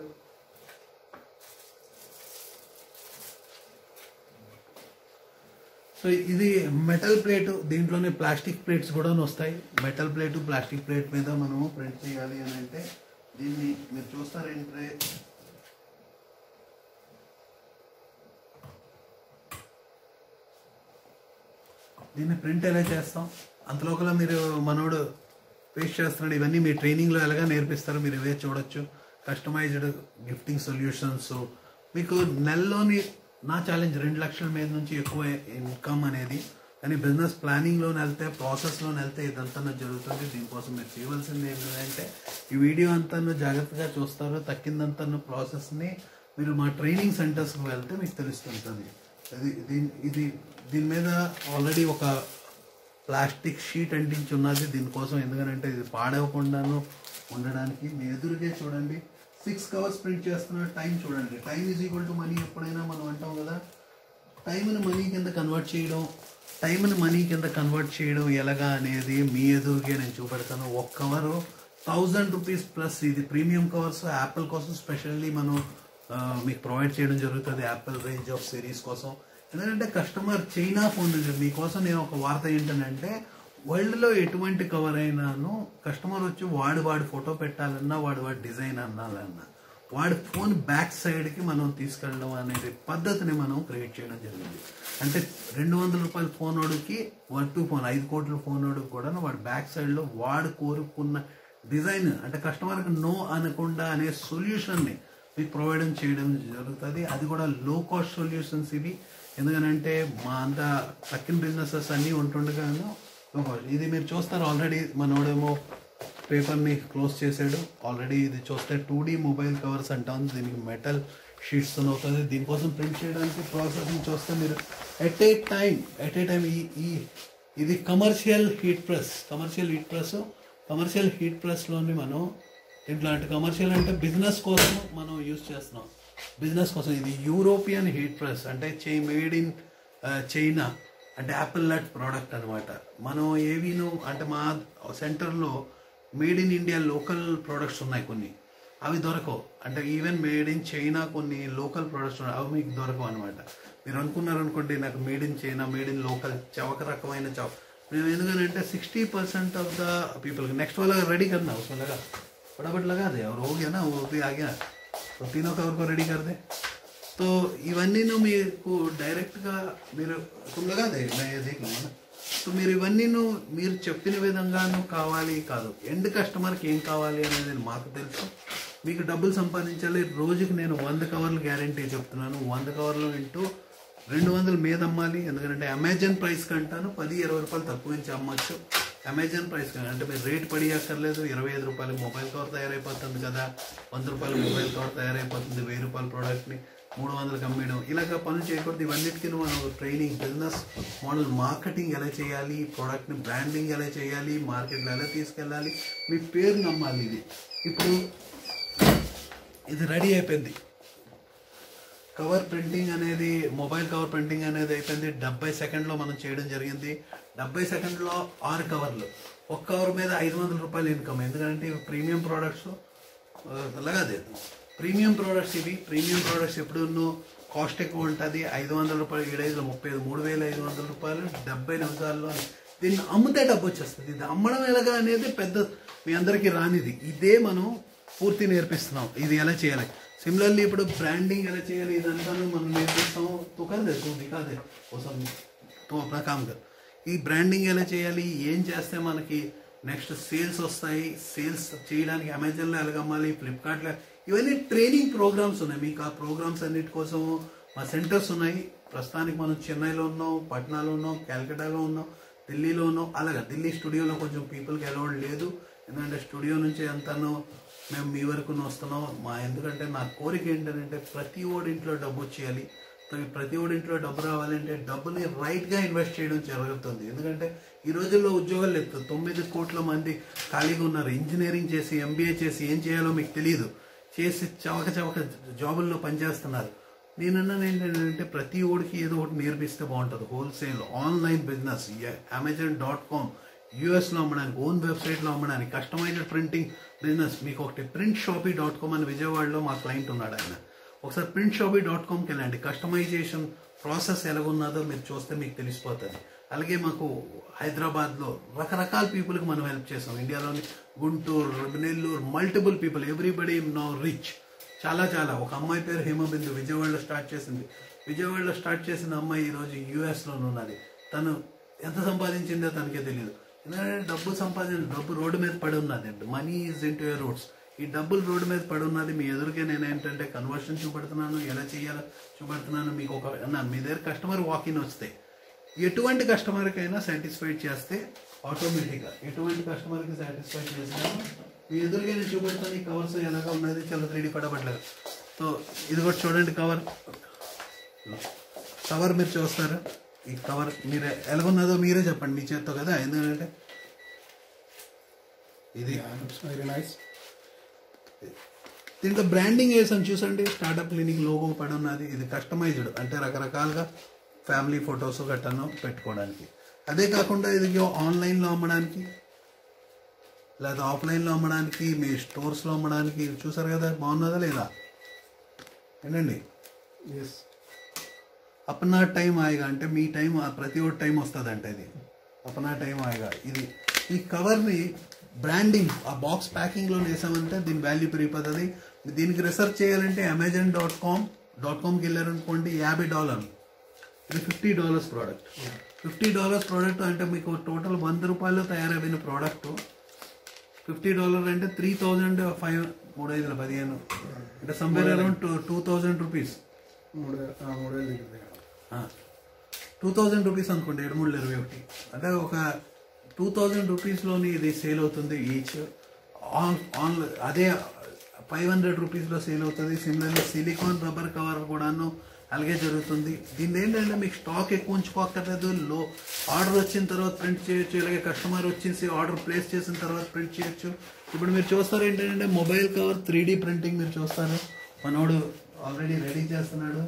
సో ఇది మెటల్ ప్లేట్ దీంట్లోనే ప్లాస్టిక్ ప్లేట్స్ కూడా వస్తాయి మెటల్ ప్లేట్ ప్లాస్టిక్ ప్లేట్ మీద మనము ప్రింట్ చేయాలి అని అంటే దీన్ని మీరు చూస్తారంటే దీన్ని ప్రింట్ ఎలా చేస్తాం అంతలోకల మీరు మనోడు పేస్ట్ చేస్తున్నాడు ఇవన్నీ మీ ట్రైనింగ్లో ఎలాగా నేర్పిస్తారు మీరు ఇవే చూడొచ్చు కస్టమైజ్డ్ గిఫ్టింగ్ సొల్యూషన్స్ మీకు నెలలోని నా ఛాలెంజ్ రెండు లక్షల మీద నుంచి ఎక్కువ ఇన్కమ్ అనేది కానీ బిజినెస్ ప్లానింగ్లో వెళ్తే ప్రాసెస్లో వెళ్తే ఇదంతా జరుగుతుంది దీనికోసం మీరు చేయవలసింది ఏంటంటే ఈ వీడియో అంతా జాగ్రత్తగా చూస్తారు తక్కిందంతా ప్రాసెస్ని మీరు మా ట్రైనింగ్ సెంటర్స్కి వెళ్తే మీకు తెలుస్తుంటుంది అది దీని ఇది దీని మీద ఆల్రెడీ ఒక ప్లాస్టిక్ షీట్ అంటించి ఉన్నది దీనికోసం ఎందుకంటే ఇది పాడవకుండాను ఉండడానికి మీ ఎదురుగే చూడండి సిక్స్ కవర్స్ ప్రింట్ చేస్తున్న టైం చూడండి time is equal to money ఎప్పుడైనా మనం అంటాం కదా టైంని మనీ కింద కన్వర్ట్ చేయడం టైంని మనీ కింద కన్వర్ట్ చేయడం ఎలాగా అనేది మీ ఎదురుగే నేను చూపెడతాను ఒక కవరు థౌజండ్ రూపీస్ ప్లస్ ఇది ప్రీమియం కవర్స్ యాపిల్ కోసం స్పెషల్లీ మనం ఆ, మీకు ప్రొవైడ్ చేయడం జరుగుతుంది యాపిల్ రేంజ్ ఆఫ్ సిరీస్ కోసం ఎందుకంటే కస్టమర్ చైనా ఫోన్ నుంచి మీకోసం నేను ఒక వార్త ఏంటంటే వరల్డ్లో ఎటువంటి కవర్ అయినాను కస్టమర్ వచ్చి వాడు వాడి ఫోటో పెట్టాలన్నా వాడు వాడి డిజైన్ అన్నాలన్నా వాడి ఫోన్ బ్యాక్ సైడ్కి మనం తీసుకెళ్ళడం అనేది పద్ధతిని మనం క్రియేట్ చేయడం జరిగింది అంటే రెండు వందల రూపాయల ఫోన్ వాడికి వన్ టూ ఫోన్ ఐదు కోట్ల ఫోన్ వాడికి కూడా వాడు బ్యాక్ సైడ్లో వాడు కోరుకున్న డిజైన్ అంటే కస్టమర్కి నో అనకుండా అనే సొల్యూషన్ని మీకు ప్రొవైడ్ చేయడం జరుగుతుంది అది కూడా లో కాస్ట్ సొల్యూషన్స్ ఇవి ఎందుకనంటే మా అంతా తక్కిన బిజినెసెస్ అన్నీ ఉంటుండగాను లో కాస్ట్ ఇది మీరు చూస్తారు ఆల్రెడీ మనోడేమో పేపర్ని క్లోజ్ చేశాడు ఆల్రెడీ ఇది చూస్తే టూ డీ మొబైల్ కవర్స్ అంటాం దీనికి మెటల్ షీట్స్ అవుతుంది దీనికోసం ప్రింట్ చేయడానికి ప్రాసెసింగ్ చూస్తే మీరు at a time at a time ఈ ఈ ఇది commercial heat press commercial heat press commercial heat ప్రెస్లోని మనం ఇట్లాంటి కమర్షియల్ అంటే బిజినెస్ కోసం మనం యూజ్ చేస్తున్నాం బిజినెస్ కోసం ఇది యూరోపియన్ హీట్ ప్రెస్ అంటే చై మేడ్ ఇన్ చైనా అంటే యాపిల్ నట్ ప్రోడక్ట్ అనమాట మనం ఏవీను అంటే మా సెంటర్లో made in India local products ఉన్నాయి కొన్ని అవి దొరకవు అంటే ఈవెన్ మేడ్ ఇన్ చైనా కొన్ని లోకల్ ప్రొడక్ట్స్ ఉన్నాయి అవి మీకు దొరకవు అనమాట మీరు అనుకున్నారనుకోండి నాకు made in China made in local చవక రకమైన చవ మేము ఎందుకంటే sixty percent of the people next वाला रेडी करना उसमें लगा फटाफट लगा दे और हो गया ना वो भी आ गया तो तीनों कवर को रेडी कर दे तो ఇవన్నీ మీకు డైరెక్ట్గా మీరు तुम लगा दे मैं ये देख लूँगा ना సో మీరు ఇవన్నీ మీరు చెప్పిన విధంగాను కావాలి కాదు ఎండ్ కస్టమర్కి ఏం కావాలి అనేది మాకు తెలుసు మీకు డబ్బులు సంపాదించాలి రోజుకి నేను వంద కవర్లు గ్యారంటీ చెప్తున్నాను వంద కవర్లు ఇంటూ రెండు వందల మీద అమ్మాలి ఎందుకంటే అమెజాన్ ప్రైస్ కంటాను పది ఇరవై రూపాయలు తక్కువ నుంచి అమ్మచ్చు అమెజాన్ ప్రైస్ కంటే అంటే మీరు రేట్ పడి అక్కర్లేదు ఇరవై ఐదు రూపాయలు మొబైల్ కవర్ తయారైపోతుంది కదా వంద రూపాయలు మొబైల్ కవర్ తయారైపోతుంది వెయ్యి రూపాయల ప్రోడక్ట్ని మూడు వందలకు అమ్మేయడం ఇలాగ పనులు చేయకూడదు ఇవన్నిటికీ మనం ట్రైనింగ్ బిజినెస్ మోడల్ మార్కెటింగ్ ఎలా చేయాలి ప్రోడక్ట్ని బ్రాండింగ్ ఎలా చేయాలి మార్కెట్లో ఎలా తీసుకెళ్ళాలి మీ పేరు నమ్మాలి ఇది ఇప్పుడు ఇది రెడీ అయిపోయింది కవర్ ప్రింటింగ్ అనేది మొబైల్ కవర్ ప్రింటింగ్ అనేది అయిపోయింది డెబ్బై సెకండ్లో మనం చేయడం జరిగింది డెబ్బై సెకండ్లో ఆరు కవర్లు ఒక కవర్ మీద ఐదు వందల రూపాయలు ఇన్కమ్ ఎందుకంటే ఇవి ప్రీమియం ప్రోడక్ట్స్ అలాగే ప్రీమియం ప్రోడక్ట్స్ ఇవి ప్రీమియం ప్రోడక్ట్స్ ఎప్పుడు కాస్ట్ ఎక్కువ ఉంటుంది ఐదు వందల రూపాయలు ఏడైదు ముప్పై ఐదు మూడు వేల ఐదు వందల రూపాయలు డెబ్బై నిమిషాల్లో దీన్ని అమ్మితే డబ్బు వచ్చేస్తుంది ఇది అమ్మడం ఎలాగా అనేది పెద్ద మీ అందరికీ రానిది ఇదే మనం పూర్తి నేర్పిస్తున్నాం ఇది ఎలా చేయాలి సిమిలర్లీ ఇప్పుడు బ్రాండింగ్ ఎలా చేయాలి ఇదంతా మనం నేర్పిస్తాం తూ కాదే తూ దికాదే కోసం తూ అప్నా కామ్ కర్ ఈ బ్రాండింగ్ ఎలా చేయాలి ఏం చేస్తే మనకి నెక్స్ట్ సేల్స్ వస్తాయి సేల్స్ చేయడానికి అమెజాన్లో ఎలాగ అమ్మాలి ఫ్లిప్కార్ట్లో ఇవన్నీ ట్రైనింగ్ ప్రోగ్రామ్స్ ఉన్నాయి మీకు ఆ ప్రోగ్రామ్స్ అన్నిటి కోసం మా సెంటర్స్ ఉన్నాయి ప్రస్తుతానికి మనం చెన్నైలో ఉన్నాం పట్నాలో ఉన్నాం క్యాల్కటాలో ఉన్నాం ఢిల్లీలో ఉన్నాం అలాగా ఢిల్లీ స్టూడియోలో కొంచెం పీపుల్కి అలౌడ్ లేదు ఎందుకంటే స్టూడియో నుంచి ఎంతనో మేము మీ వరకు వస్తున్నాం మా ఎందుకంటే నా కోరిక ఏంటంటే ప్రతి ఓడి ఇంట్లో డబ్బు వచ్చేయాలి సో ఈ ప్రతి ఓడి ఇంట్లో డబ్బు రావాలంటే డబ్బుని రైట్గా ఇన్వెస్ట్ చేయడం జరుగుతుంది ఎందుకంటే ఈ రోజుల్లో ఉద్యోగాలు లేదు తొమ్మిది కోట్ల మంది ఖాళీగా ఉన్నారు ఇంజనీరింగ్ చేసి ఎంబీఏ చేసి ఏం చేయాలో మీకు తెలియదు చేసి చవక చవక జాబుల్లో పనిచేస్తున్నారు నేనన్నాను ఏంటంటే ప్రతి ఓడికి ఏదో ఒకటి నేర్పిస్తే బాగుంటుంది wholesale online business Amazon dot com యూఎస్లో అమ్మడానికి ఓన్ వెబ్సైట్లో అమ్మడానికి కస్టమైజ్డ్ ప్రింటింగ్ బిజినెస్ మీకు ఒకటి ప్రింట్ షాపీ డాట్ కామ్ అని విజయవాడలో మా క్లయింట్ ఉన్నాడు ఆయన ఒకసారి ప్రింట్ షాపీ డాట్ కామ్కి వెళ్ళండి కస్టమైజేషన్ ప్రాసెస్ ఎలాగున్నదో మీరు చూస్తే మీకు తెలిసిపోతుంది అలాగే మాకు హైదరాబాద్లో రకరకాల పీపుల్కి మనం హెల్ప్ చేసాం ఇండియాలోని Guntur Nellore multiple people everybody now rich చాలా చాలా ఒక అమ్మాయి పేరు హేమబిందు విజయవాడలో స్టార్ట్ చేసింది విజయవాడలో స్టార్ట్ చేసిన అమ్మాయి ఈరోజు యూఎస్లో ఉన్నది తను ఎంత సంపాదించిందో తనకే తెలియదు ఎందుకంటే డబ్బు సంపాదించిన డబ్బు రోడ్డు మీద పడి ఉన్నది money is in to your roads ఈ డబ్బులు రోడ్డు మీద పడి ఉన్నది మీ ఎదురుకే నేను ఏంటంటే కన్వర్షన్ చూపెడుతున్నాను ఎలా చేయాలో చూపెడుతున్నాను మీకు ఒక అన్నాను మీ దగ్గర కస్టమర్ వాకిన్ వస్తే ఎటువంటి కస్టమర్కైనా సాటిస్ఫైడ్ చేస్తే ఆటోమేటిక్గా ఎటువంటి కస్టమర్కి సాటిస్ఫైడ్ చేసినా మీ ఎదురుగా నేను చూపెడతాను ఈ కవర్స్ ఎలాగా ఉన్నది చాలా త్రీడీ పడబట్టలేదు సో ఇది కూడా చూడండి కవర్ కవర్ మీరు చూస్తారు ఈ కవర్ మీరు ఎలాగున్నదో మీరే చెప్పండి మీ చేత్తో కదా ఎందుకంటే ఇది వెరీ నైస్ దీంట్లో బ్రాండింగ్ వేసాను చూసండి స్టార్టప్ క్లినిక్ లోగో పడి ఉన్నది ఇది కస్టమైజ్డ్ అంటే రకరకాలుగా ఫ్యామిలీ ఫొటోస్ గట్టను పెట్టుకోవడానికి అదే కాకుండా ఇది ఆన్లైన్లో అమ్మడానికి లేదా ఆఫ్లైన్లో అమ్మడానికి మీ స్టోర్స్లో అమ్మడానికి చూసారు కదా బాగున్నదా లేదా ఏంటండి ఎస్ అపనా టైం ఆయిగా అంటే మీ టైం ప్రతి ఒక్క టైం వస్తుంది అంటే ఇది అపనా టైం ఆయిగా ఇది ఈ కవర్ని బ్రాండింగ్ ఆ బాక్స్ ప్యాకింగ్లో వేసామంటే దీని వాల్యూ పెరిగిపోతుంది దీనికి రీసెర్చ్ చేయాలంటే అమెజాన్ డాట్ కామ్ డాట్ కామ్కి వెళ్ళారనుకోండి యాభై డాలర్లు ఇది fifty dollars product fifty dollars product అంటే మీకు టోటల్ వంద రూపాయలు తయారైన ప్రోడక్ట్ ఫిఫ్టీ డాలర్ అంటే త్రీ థౌజండ్ ఫైవ్ మూడు ఐదుల పదిహేను అంటే somewhere around two two thousand rupees మూడు వేల- ఆ, మూడు వేలు దగ్గర దగ్గర టూ థౌజండ్ రూపీస్ అనుకోండి ఏడు మూడు ఇరవై ఒకటి అంటే ఒక టూ థౌజండ్ రూపీస్లోని ఇది సేల్ అవుతుంది ఈచ్ ఆన్ ఆన్ అదే ఫైవ్ హండ్రెడ్ రూపీస్లో సేల్ అవుతుంది సిమిలర్లీ సిలికాన్ రబ్బర్ కవర్ కూడాను అలాగే జరుగుతుంది దీని ఏంటంటే మీకు స్టాక్ ఎక్కువ ఉంచుకోక్కర్లేదు లో ఆర్డర్ వచ్చిన తర్వాత ప్రింట్ చేయొచ్చు ఇలాగే కస్టమర్ వచ్చేసి ఆర్డర్ ప్లేస్ చేసిన తర్వాత ప్రింట్ చేయొచ్చు ఇప్పుడు మీరు చూస్తారు ఏంటంటే మొబైల్ కవర్ త్రీ ప్రింటింగ్ మీరు చూస్తారు మనోడు ఆల్రెడీ రెడీ చేస్తున్నాడు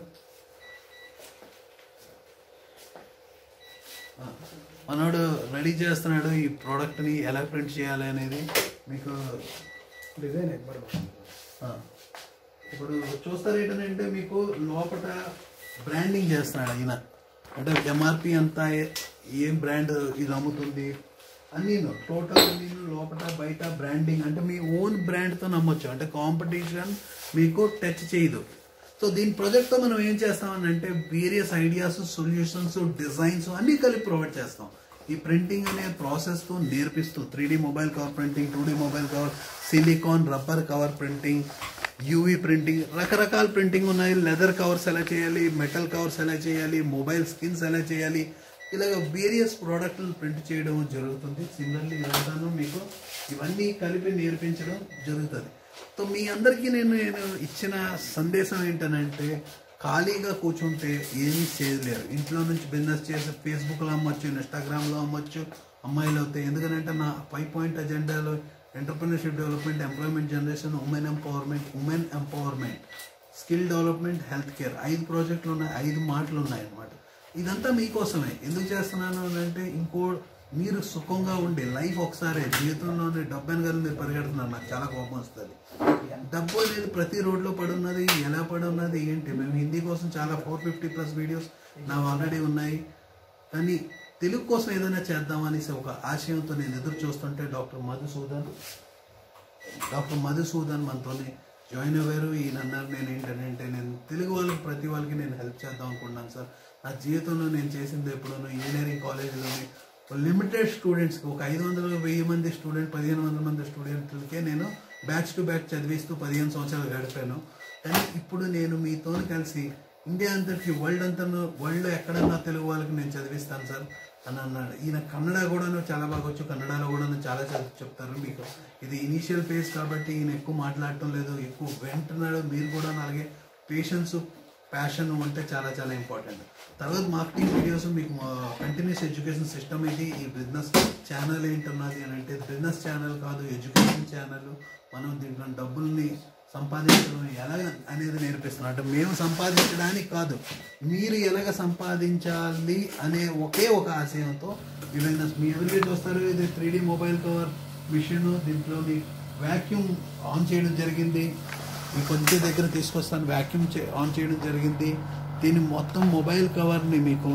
మనోడు రెడీ చేస్తున్నాడు ఈ ప్రోడక్ట్ని ఎలా ప్రింట్ చేయాలి అనేది మీకు డిజైన్ బట్ ఆ. ఇప్పుడు చూస్తారు ఏంటంటే మీకు లోపల బ్రాండింగ్ చేస్తున్నాడు ఈయన అంటే ఎంఆర్పి అంతా ఏ- ఏం బ్రాండ్ ఇది అమ్ముతుంది అన్నీ టోటల్ అన్నీ లోపల బయట బ్రాండింగ్ అంటే మీ ఓన్ బ్రాండ్తో నమ్మొచ్చు అంటే కాంపిటీషన్ మీకు టచ్ చేయదు సో దీని ప్రాజెక్ట్తో మనం ఏం చేస్తామని అంటే వేరియస్ ఐడియాస్ సొల్యూషన్స్ డిజైన్స్ అన్నీ కలిపి ప్రొవైడ్ చేస్తాం ఈ ప్రింటింగ్ అనే ప్రాసెస్తో నేర్పిస్తూ three mobile cover printing two mobile cover silicon rubber cover printing UV printing రకరకాల ప్రింటింగ్ ఉన్నాయి లెదర్ కవర్స్ ఎలా చేయాలి మెటల్ కవర్స్ ఎలా చేయాలి మొబైల్ స్కిన్స్ ఎలా చేయాలి ఇలాగ వేరియస్ ప్రోడక్ట్లు ప్రింట్ చేయడం జరుగుతుంది సిమిలర్లీ ఇదంతాను మీకు ఇవన్నీ కలిపి నేర్పించడం జరుగుతుంది సో మీ అందరికీ నేను నేను ఇచ్చిన సందేశం ఏంటనంటే ఖాళీగా కూర్చుంటే ఏమీ చేయలేరు ఇంట్లో నుంచి బిజినెస్ చేసి ఫేస్బుక్లో అమ్మొచ్చు ఇన్స్టాగ్రామ్లో అమ్మొచ్చు అమ్మాయిలు అవుతాయి ఎందుకంటే నా ఫైవ్ పాయింట్ అజెండాలో entrepreneurship development employment generation women empowerment women empowerment skill development health care ఐదు ప్రాజెక్టులు ఉన్నాయి ఐదు మాటలు ఉన్నాయి అన్నమాట ఇదంతా మీకోసమే ఎందుకు చేస్తున్నాను అని అంటే ఇంకో మీరు సుఖంగా ఉండి లైఫ్ ఒకసారి జీవితంలోని డబ్బు వెనకాల మీరు పరిగెడుతున్నారు నాకు చాలా కోపం వస్తుంది డబ్బు అనేది ప్రతి రోడ్లో పడున్నది ఎలా పడి ఉన్నది ఏంటి మేము హిందీ కోసం చాలా ఫోర్ ఫిఫ్టీ ప్లస్ వీడియోస్ నా ఆల్రెడీ ఉన్నాయి కానీ తెలుగు కోసం ఏదైనా చేద్దామనేసి ఒక ఆశయంతో నేను ఎదురు చూస్తుంటే డాక్టర్ మధుసూదన్ డాక్టర్ మధుసూదన్ మనతోనే జాయిన్ అయ్యారు ఈయన అన్నారు నేను ఏంటంటే నేను తెలుగు వాళ్ళకి ప్రతి వాళ్ళకి నేను హెల్ప్ చేద్దాం అనుకున్నాను సార్ నా జీవితంలో నేను చేసింది ఎప్పుడూనూ ఇంజనీరింగ్ కాలేజీలోని లిమిటెడ్ స్టూడెంట్స్కి ఒక ఐదు వందల వెయ్యి మంది స్టూడెంట్ పదిహేను వందల మంది స్టూడెంట్లకే నేను బ్యాచ్ టు బ్యాచ్ చదివిస్తూ పదిహేను సంవత్సరాలు గడిపాను కానీ ఇప్పుడు నేను మీతో కలిసి ఇండియా అంతటికి వరల్డ్ అంతా వరల్డ్ ఎక్కడన్నా తెలుగు వాళ్ళకి నేను చదివిస్తాను సార్ అని అన్నాడు ఈయన కన్నడ కూడాను చాలా బాగా వచ్చు కన్నడలో కూడాను చాలా చదివి చెప్తారు మీకు ఇది ఇనీషియల్ ఫేజ్ కాబట్టి ఈయన ఎక్కువ మాట్లాడటం లేదు ఎక్కువ వింటున్నాడు మీరు కూడా అలాగే పేషెన్స్ ప్యాషన్ ఉంటే చాలా చాలా ఇంపార్టెంట్ తర్వాత మార్కెటింగ్ వీడియోస్ మీకు కంటిన్యూస్ ఎడ్యుకేషన్ సిస్టమ్ ఏంటి ఈ బిజినెస్ ఛానల్ ఏంటున్నది అని అంటే బిజినెస్ ఛానల్ కాదు ఎడ్యుకేషన్ ఛానల్ మనం దీంట్లో డబ్బుల్ని సంపాదించడం ఎలాగ అనేది నేర్పిస్తున్నాం అంటే మేము సంపాదించడానికి కాదు మీరు ఎలాగ సంపాదించాలి అనే ఒకే ఒక ఆశయంతో ఈ బిజినెస్ మీ ఎదురుగా చూస్తారు ఇది త్రీ మొబైల్ కవర్ మిషన్ దీంట్లోని వ్యాక్యూమ్ ఆన్ చేయడం జరిగింది ఈ కొంచెం దగ్గర తీసుకొస్తాను వ్యాక్యూమ్ ఆన్ చేయడం జరిగింది దీని మొత్తం మొబైల్ కవర్ని మీకు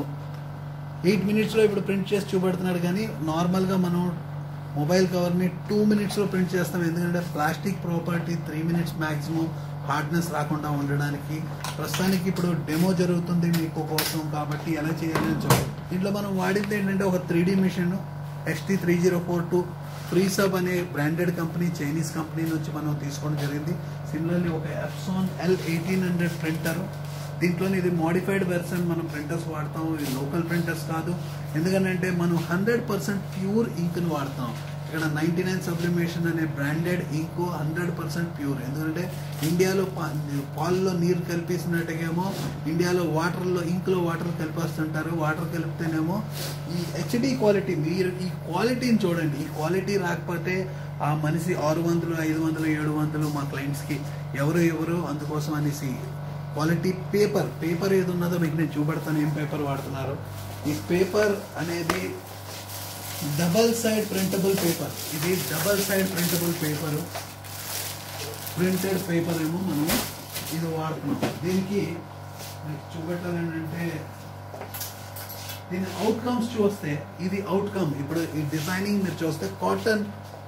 ఎయిట్ మినిట్స్లో ఇప్పుడు ప్రింట్ చేసి చూపెడుతున్నాడు కానీ నార్మల్గా మనం మొబైల్ కవర్ని టూ మినిట్స్లో ప్రింట్ చేస్తాం ఎందుకంటే plastic property three minutes maximum hardness రాకుండా ఉండడానికి ప్రస్తుతానికి ఇప్పుడు డెమో జరుగుతుంది మీకు కోసం కాబట్టి ఎలా చేయాలని చూడాలి దీంట్లో మనం వాడింది ఏంటంటే ఒక three D machine ST three zero four two free sub అనే బ్రాండెడ్ కంపెనీ చైనీస్ కంపెనీ నుంచి మనం తీసుకోవడం జరిగింది సిమిలర్లీ ఒక Epson L eighteen hundred printer దీంట్లోనే ఇది మోడిఫైడ్ వెర్షన్ మనం ప్రింటర్స్ వాడతాం ఇది లోకల్ ప్రింటర్స్ కాదు ఎందుకంటే మనం హండ్రెడ్ పర్సెంట్ ప్యూర్ ఇంక్ని వాడతాం ఇక్కడ నైంటీ నైన్ సబ్లిమేషన్ అనే బ్రాండెడ్ ఇంకో హండ్రెడ్ పర్సెంట్ ప్యూర్ ఎందుకంటే ఇండియాలో పా- పాల్లో నీరు కలిపేసినట్టుగేమో ఇండియాలో వాటర్లో ఇంక్లో వాటర్ కలిపేస్తుంటారు వాటర్ కలిపితేనేమో ఈ హెచ్డి క్వాలిటీ మీరు ఈ క్వాలిటీని చూడండి ఈ క్వాలిటీ రాకపోతే ఆ మనిషి ఆరు వందలు ఐదు వందలు ఏడు వందలు మా క్లయింట్స్కి ఎవరు ఎవరు అందుకోసం అనేసి క్వాలిటీ పేపర్ పేపర్ ఏది ఉన్నదో మీకు నేను చూపెడతాను ఏం పేపర్ వాడుతున్నారు ఈ పేపర్ అనేది డబల్ సైడ్ ప్రింటబుల్ పేపర్ ఇది double side printable paper printed paper ఏమో మనం ఇది వాడుతున్నాం దీనికి మీకు చూపెట్టాలంటే దీని అవుట్కమ్స్ చూస్తే ఇది అవుట్కమ్ ఇప్పుడు ఈ డిజైనింగ్ మీరు చూస్తే కాటన్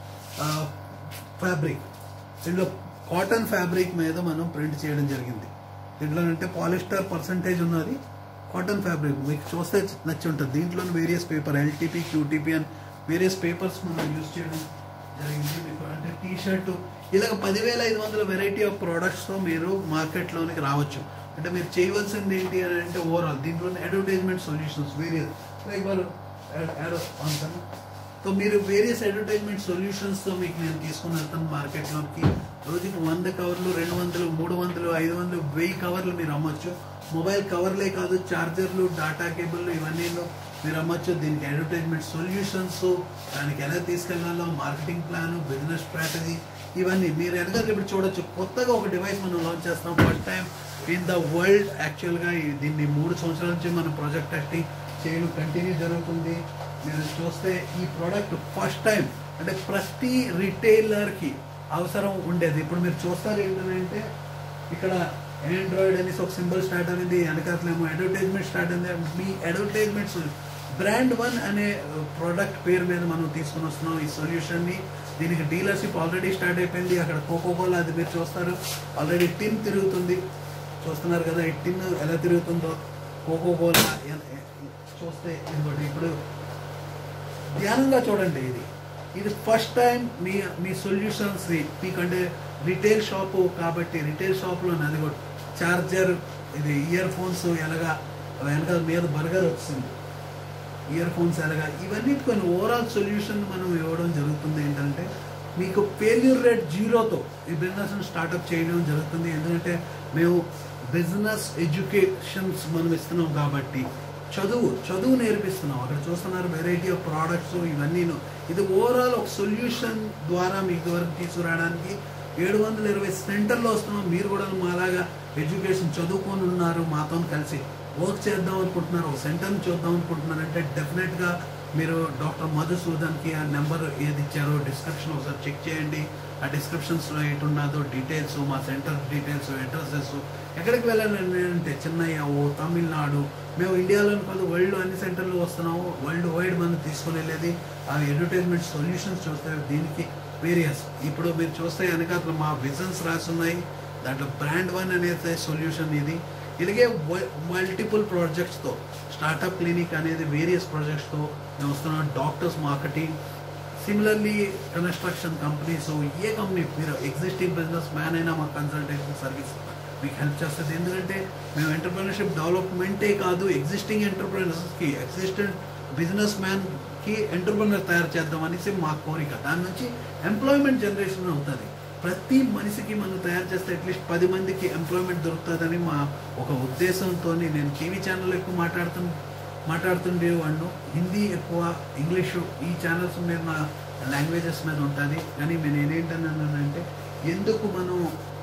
ఫ్యాబ్రిక్ దీంట్లో కాటన్ ఫ్యాబ్రిక్ మీద మనం ప్రింట్ చేయడం జరిగింది దీంట్లో అంటే పాలిస్టర్ పర్సంటేజ్ ఉన్నది కాటన్ ఫ్యాబ్రిక్ మీకు చూస్తే నచ్చి ఉంటుంది దీంట్లో వేరియస్ పేపర్ ఎల్టీపీ క్యూటీపీ అని వేరియస్ పేపర్స్ మనం యూజ్ చేయడం జరిగింది మీకు అంటే టీ షర్ట్ ఇలాగ పదివేల ఐదు వందల వెరైటీ ఆఫ్ ప్రోడక్ట్స్తో మీరు మార్కెట్లోనికి రావచ్చు అంటే మీరు చేయవలసింది ఏంటి అని అంటే ఓవరాల్ దీంట్లో అడ్వర్టైజ్మెంట్ సొల్యూషన్స్ వేరియస్ లైక్ వాళ్ళు యాడ్ అంటాను సో మీరు వేరియస్ అడ్వర్టైజ్మెంట్ సొల్యూషన్స్తో మీకు నేను తీసుకుని వెళ్తాను మార్కెట్లోకి రోజుకి వంద కవర్లు రెండు వందలు మూడు వందలు ఐదు వందలు వెయ్యి కవర్లు మీరు అమ్మొచ్చు మొబైల్ కవర్లే కాదు చార్జర్లు డాటా కేబుల్లు ఇవన్నీ మీరు అమ్మొచ్చు దీనికి అడ్వర్టైజ్మెంట్ సొల్యూషన్స్ దానికి ఎలా తీసుకెళ్లాలో మార్కెటింగ్ ప్లాన్ బిజినెస్ స్ట్రాటజీ ఇవన్నీ మీరు ఎనగక ఇప్పుడు చూడొచ్చు కొత్తగా ఒక డివైస్ మనం లాంచ్ చేస్తాం first time in the world యాక్చువల్గా ఈ- దీన్ని మూడు సంవత్సరాల నుంచి మనం ప్రాజెక్ట్ టెస్టింగ్ చేయడం కంటిన్యూ జరుగుతుంది మీరు చూస్తే ఈ ప్రోడక్ట్ ఫస్ట్ టైం అంటే ప్రతి రిటైలర్కి అవసరం ఉండేది ఇప్పుడు మీరు చూస్తారు ఏంటంటే ఇక్కడ ఆండ్రాయిడ్ అనేసి ఒక సింబల్ స్టార్ట్ అయింది వెనకాతలేమో అడ్వర్టైజ్మెంట్ స్టార్ట్ అయింది మీ అడ్వర్టైజ్మెంట్స్ బ్రాండ్ వన్ అనే ప్రోడక్ట్ పేరు మీద మనం తీసుకుని వస్తున్నాం ఈ సొల్యూషన్ని దీనికి డీలర్షిప్ ఆల్రెడీ స్టార్ట్ అయిపోయింది అక్కడ కోకో కోలా అది మీరు చూస్తారు ఆల్రెడీ టిన్ తిరుగుతుంది చూస్తున్నారు కదా ఈ టిన్ ఎలా తిరుగుతుందో కోకో కోలా చూస్తే ఇదిగోటి ఇప్పుడు ధ్యానంగా చూడండి ఇది ఇది ఫస్ట్ టైం మీ మీ సొల్యూషన్స్ మీకంటే రిటైల్ షాపు కాబట్టి రిటైల్ షాప్లో అది కూడా చార్జర్ ఇది ఇయర్ ఫోన్స్ ఎలాగా వెనకాల మీద బర్గర్ వచ్చింది ఇయర్ ఫోన్స్ ఎలాగా ఇవన్నీ కొన్ని ఓవరాల్ సొల్యూషన్ మనం ఇవ్వడం జరుగుతుంది ఏంటంటే మీకు ఫెయిల్యూర్ రేట్ జీరోతో ఈ బిజినెస్ స్టార్ట్అప్ చేయడం జరుగుతుంది ఎందుకంటే మేము బిజినెస్ ఎడ్యుకేషన్స్ మనం ఇస్తున్నాం కాబట్టి చదువు చదువు నేర్పిస్తున్నాం అక్కడ చూస్తున్నారు వెరైటీ ఆఫ్ ప్రోడక్ట్స్ ఇవన్నీ ఇది ఓవరాల్ ఒక సొల్యూషన్ ద్వారా మీకు వరకు తీసుకురావడానికి ఏడు వందల ఇరవై సెంటర్లో వస్తున్నాం మీరు కూడా మాలాగా ఎడ్యుకేషన్ చదువుకొని ఉన్నారు మాతో కలిసి వర్క్ చేద్దాం అనుకుంటున్నారు ఒక సెంటర్ని చూద్దాం అనుకుంటున్నారు అంటే డెఫినెట్గా మీరు డాక్టర్ మధుసూదన్కి ఆ నెంబర్ ఏది ఇచ్చారో డిస్క్రిప్షన్ ఒకసారి చెక్ చేయండి ఆ డిస్క్రిప్షన్స్లో ఎటు ఉన్నదో డీటెయిల్స్ మా సెంటర్ డీటెయిల్స్ అడ్రసెస్ ఎక్కడికి వెళ్ళాలని అంటే చెన్నై ఓ తమిళనాడు మేము ఇండియాలోని కాదు వరల్డ్ అన్ని సెంటర్లు వస్తున్నాము వరల్డ్ వైడ్ మనం తీసుకుని వెళ్ళేది ఆ అడ్వర్టైజ్మెంట్ సొల్యూషన్స్ చూస్తే దీనికి వేరియస్ ఇప్పుడు మీరు చూస్తే వెనకాతలు మా విజన్స్ రాసున్నాయి దాంట్లో బ్రాండ్ వన్ అనేది సొల్యూషన్ ఇది ఇలాగే మల్టిపుల్ ప్రాజెక్ట్స్తో స్టార్టప్ క్లినిక్ అనేది వేరియస్ ప్రాజెక్ట్స్తో మేము వస్తున్నాం doctors marketing similarly construction companies ఏ కంపెనీ మీరు ఎగ్జిస్టింగ్ బిజినెస్ మ్యాన్ అయినా మా కన్సల్టేషన్ సర్వీస్ మీకు హెల్ప్ చేస్తుంది ఎందుకంటే మేము ఎంటర్ప్రినర్షిప్ డెవలప్మెంటే కాదు ఎగ్జిస్టింగ్ ఎంటర్ప్రినర్స్కి ఎగ్జిస్టెంట్ బిజినెస్ మ్యాన్కి ఎంటర్ప్రినర్ తయారు చేద్దాం అనేసి మా కోరిక దాని నుంచి ఎంప్లాయ్మెంట్ జనరేషన్ అవుతుంది ప్రతి మనిషికి మనం తయారు చేస్తే అట్లీస్ట్ పది మందికి ఎంప్లాయ్మెంట్ దొరుకుతుందని మా ఒక ఉద్దేశంతో నేను టీవీ ఛానల్ ఎక్కువ మాట్లాడుతు మాట్లాడుతుండేవాడిను హిందీ ఎక్కువ ఇంగ్లీషు ఈ ఛానల్స్ మీద నా లాంగ్వేజెస్ మీద ఉంటుంది కానీ నేను నేనేంటన్నానంటే ఎందుకు మనం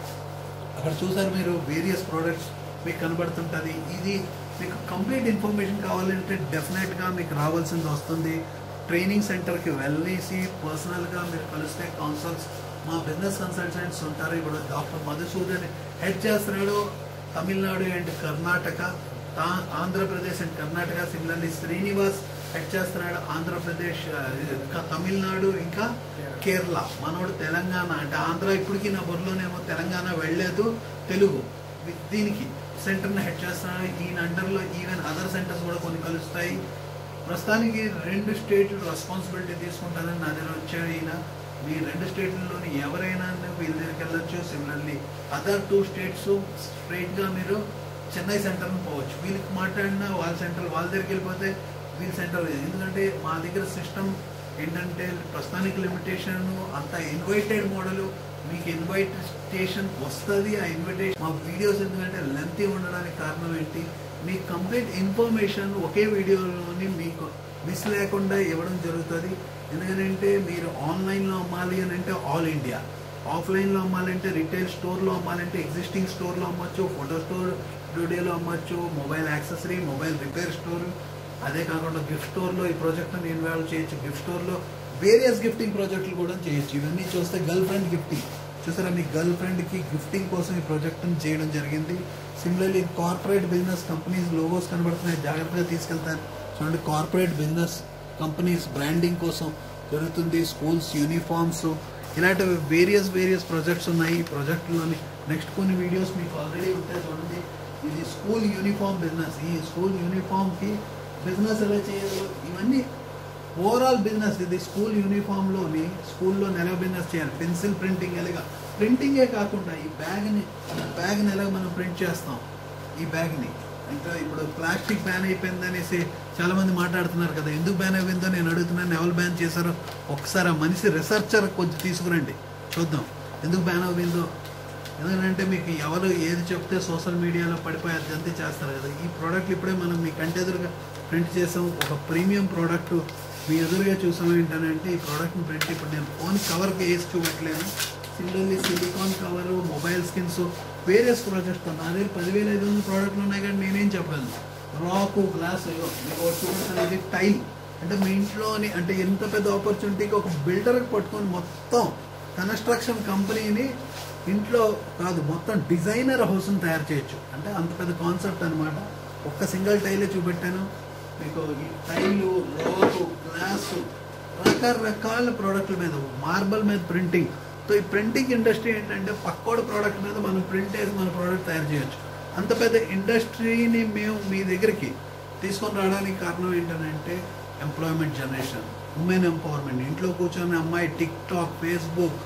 అక్కడ చూసారు మీరు వేరియస్ ప్రోడక్ట్స్ మీకు కనబడుతుంటుంది ఇది మీకు కంప్లీట్ ఇన్ఫర్మేషన్ కావాలంటే డెఫినెట్గా మీకు రావాల్సింది వస్తుంది ట్రైనింగ్ సెంటర్కి వెళ్ళేసి పర్సనల్గా మీరు కలిస్తే కౌన్సిల్స్ మా బిజినెస్ కన్సల్టెంట్స్ ఉంటారు ఇప్పుడు డాక్టర్ మధుసూదన్ హెడ్ చేస్తున్నాడు తమిళనాడు అండ్ కర్ణాటక తా- Andhra Pradesh and Karnataka similarly Srinivas head చేస్తున్నాడు ఆంధ్రప్రదేశ్ ఆ, ఇంకా తమిళనాడు ఇంకా కేరళ మనోడు తెలంగాణ అంటే ఆంధ్ర ఇప్పటికీ నా బుర్రలోనేమో తెలంగాణ వెళ్ళలేదు తెలుగు వి- దీనికి సెంటర్ని హెడ్ చేస్తున్నాడు ఈయన అండర్లో ఈవెన్ అదర్ సెంటర్స్ కూడా కొన్ని కలుస్తాయి ప్రస్తుతానికి రెండు స్టేట్లు రెస్పాన్సిబిలిటీ తీసుకుంటానని నా దగ్గర వచ్చాడు ఈయన మీ రెండు స్టేట్లలోని ఎవరైనా వీళ్ళ దగ్గరికి వెళ్ళొచ్చు సిమిలర్లీ అదర్ టూ స్టేట్స్ స్ట్రైట్గా మీరు చెన్నై సెంటర్ని పోవచ్చు వీళ్ళకి మాట్లాడినా వాళ్ళ సెంటర్ వాళ్ళ దగ్గరికి వెళ్ళిపోతే వీళ్ళ సెంటర్ ఎందుకంటే మా దగ్గర సిస్టమ్ ఏంటంటే ప్రస్తుతానికి లిమిటేషన్ అంత ఇన్వైటెడ్ మోడల్ మీకు ఇన్వైటేషన్ వస్తుంది ఆ ఇన్విటేషన్ మా వీడియోస్ ఎందుకంటే లెంతీ ఉండడానికి కారణం ఏంటి మీకు కంప్లీట్ ఇన్ఫర్మేషన్ ఒకే వీడియోలోని మీకు మిస్ లేకుండా ఇవ్వడం జరుగుతుంది ఎందుకంటే మీరు ఆన్లైన్లో అమ్మాలి అని అంటే ఆల్ ఇండియా ఆఫ్లైన్లో అమ్మాలంటే రిటైల్ స్టోర్లో అమ్మాలంటే ఎగ్జిస్టింగ్ స్టోర్లో అమ్మచ్చు ఫోటో స్టోర్ స్టూడియోలో అమ్మచ్చు mobile accessory mobile repair store అదే కాకుండా గిఫ్ట్ స్టోర్లో ఈ ప్రాజెక్ట్ని ఇన్వాల్వ్ చేయొచ్చు గిఫ్ట్ స్టోర్లో వేరియస్ గిఫ్టింగ్ ప్రాజెక్టులు కూడా చేయొచ్చు ఇవన్నీ చూస్తే గర్ల్ ఫ్రెండ్ గిఫ్టింగ్ చూసారా మీ గర్ల్ ఫ్రెండ్కి గిఫ్టింగ్ కోసం ఈ ప్రాజెక్ట్ని చేయడం జరిగింది similarly corporate business companies logos కనబడుతున్నాయి జాగ్రత్తగా తీసుకెళ్తారు చూడండి కార్పొరేట్ బిజినెస్ కంపెనీస్ బ్రాండింగ్ కోసం జరుగుతుంది స్కూల్స్ యూనిఫామ్స్ ఇలాంటి వేరియస్ వేరియస్ ప్రాజెక్ట్స్ ఉన్నాయి ఈ ప్రాజెక్ట్లోని నెక్స్ట్ కొన్ని వీడియోస్ మీకు ఆల్రెడీ ఉంటాయి చూడండి ఇది స్కూల్ యూనిఫామ్ బిజినెస్ ఈ స్కూల్ యూనిఫామ్కి బిజినెస్ ఎలా చేయాలో ఇవన్నీ ఓవరాల్ బిజినెస్ ఇది స్కూల్ యూనిఫామ్లోని స్కూల్లో నెల బిజినెస్ చేయాలి పెన్సిల్ ప్రింటింగ్ ఎలాగా ప్రింటింగే కాకుండా ఈ బ్యాగ్ని బ్యాగ్ని ఎలాగ మనం ప్రింట్ చేస్తాం ఈ బ్యాగ్ని అంటే ఇప్పుడు ప్లాస్టిక్ బ్యాన్ అయిపోయింది అనేసి చాలా మంది మాట్లాడుతున్నారు కదా ఎందుకు బ్యాన్ అయిపోయిందో నేను అడుగుతున్నాను ఎవరు బ్యాన్ చేశారో ఒకసారి ఆ మనిషి రిసర్చర్ కొంచెం తీసుకురండి చూద్దాం ఎందుకు బ్యాన్ అయిపోయిందో ఎందుకంటే మీకు ఎవరు ఏది చెప్తే సోషల్ మీడియాలో పడిపోయి అదంతా చేస్తారు కదా ఈ ప్రోడక్ట్లు ఇప్పుడే మనం మీ కంటి ఎదురుగా ప్రింట్ చేసాం ఒక ప్రీమియం ప్రోడక్ట్ మీ ఎదురుగా చూసాం ఏంటంటే ఈ ప్రోడక్ట్ని ప్రింట్ ఇప్పుడు నేను ఫోన్ కవర్కి వేసి చూపెట్టలేను similarly silicon cover mobile skins various projects నా దగ్గర పదివేల ఐదు వందల ప్రోడక్ట్లు ఉన్నాయి కానీ నేనేం చెప్పగలను రాకు గ్లాస్ మీకు ఒకటి చూపిస్తాను ఇది టైల్ అంటే మీ ఇంట్లోని అంటే ఎంత పెద్ద ఆపర్చునిటీకి ఒక బిల్డర్కి పట్టుకొని మొత్తం కన్స్ట్రక్షన్ కంపెనీని ఇంట్లో కాదు మొత్తం డిజైనర్ హౌస్ని తయారు చేయొచ్చు అంటే అంత పెద్ద కాన్సెప్ట్ అనమాట ఒక్క సింగిల్ టైలే చూపెట్టాను మీకు ఈ టైలు లోటు గ్లాసు రకరకాల ప్రోడక్ట్ల మీద మార్బల్ మీద ప్రింటింగ్ సో ఈ ప్రింటింగ్ ఇండస్ట్రీ ఏంటంటే పక్కోడు ప్రోడక్ట్ మీద మనం ప్రింట్ వేసి మన ప్రోడక్ట్ తయారు చేయొచ్చు అంత పెద్ద ఇండస్ట్రీని మేము మీ దగ్గరికి తీసుకొని రావడానికి కారణం ఏంటంటే ఎంప్లాయ్మెంట్ జనరేషన్ ఉమెన్ ఎంపవర్మెంట్ ఇంట్లో కూర్చొని అమ్మాయి టిక్ టాక్ ఫేస్బుక్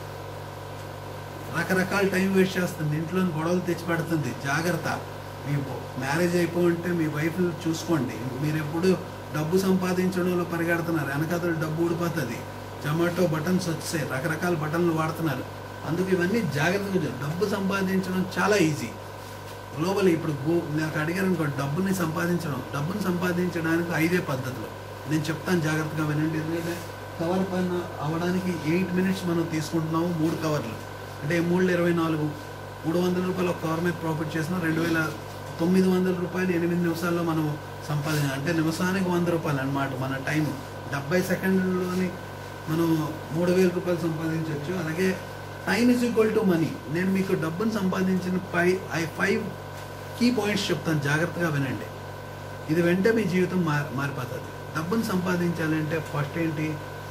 రకరకాల టైం వేస్ట్ చేస్తుంది ఇంట్లో గొడవలు తెచ్చి పెడుతుంది జాగ్రత్త మీ మ్యారేజ్ అయిపోయింటే మీ వైఫ్ చూసుకోండి మీరు ఎప్పుడు డబ్బు సంపాదించడంలో పరిగెడుతున్నారు వెనకాతలు డబ్బు ఊడిపోతుంది జొమాటో బటన్స్ వచ్చాయి రకరకాల బటన్లు వాడుతున్నారు అందుకు ఇవన్నీ జాగ్రత్తగా చూ- డబ్బు సంపాదించడం చాలా ఈజీ గ్లోబల్ ఇప్పుడు గో నాకు అడిగారు అనుకో డబ్బుని సంపాదించడం డబ్బుని సంపాదించడానికి ఐదే పద్ధతులు నేను చెప్తాను జాగ్రత్తగా వినండి ఎందుకంటే కవర్ పైన అవ్వడానికి ఎయిట్ మినిట్స్ మనం తీసుకుంటున్నాము మూడు కవర్లు అంటే మూడు ఇరవై నాలుగు మూడు వందల రూపాయలు ఒక కవర్ మీద ప్రాఫిట్ చేసిన రెండు వేల తొమ్మిది వందల రూపాయలు ఎనిమిది నిమిషాల్లో మనం సంపాదించాం అంటే నిమిషానికి వంద రూపాయలు అన్నమాట మన టైం డెబ్బై సెకండ్లోని మనం మూడు వేల రూపాయలు సంపాదించవచ్చు అలాగే time is equal to money నేను మీకు డబ్బును సంపాదించిన ఫై ఐ ఫైవ్ కీ పాయింట్స్ చెప్తాను జాగ్రత్తగా వినండి ఇది వెంటే మీ జీవితం మారి మారిపోతుంది డబ్బును సంపాదించాలంటే ఫస్ట్ ఏంటి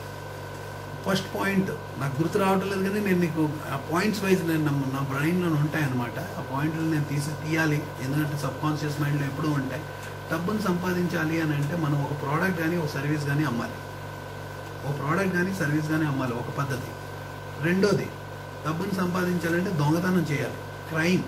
ఫస్ట్ పాయింట్ నాకు గుర్తు రావడం లేదు కానీ నేను నీకు ఆ పాయింట్స్ వైజ్ నేను నా- నా బ్రెయిన్లో ఉంటాయన్నమాట ఆ పాయింట్లు నేను తీసి తీయాలి ఎందుకంటే సబ్ కాన్షియస్ మైండ్లో ఎప్పుడూ ఉంటాయి డబ్బును సంపాదించాలి అని అంటే మనం ఒక ప్రోడక్ట్ కానీ ఒక సర్వీస్ కానీ అమ్మాలి ఒక ప్రోడక్ట్ కానీ సర్వీస్ కానీ అమ్మాలి ఒక పద్ధతి రెండోది డబ్బును సంపాదించాలంటే దొంగతనం చేయాలి క్రైమ్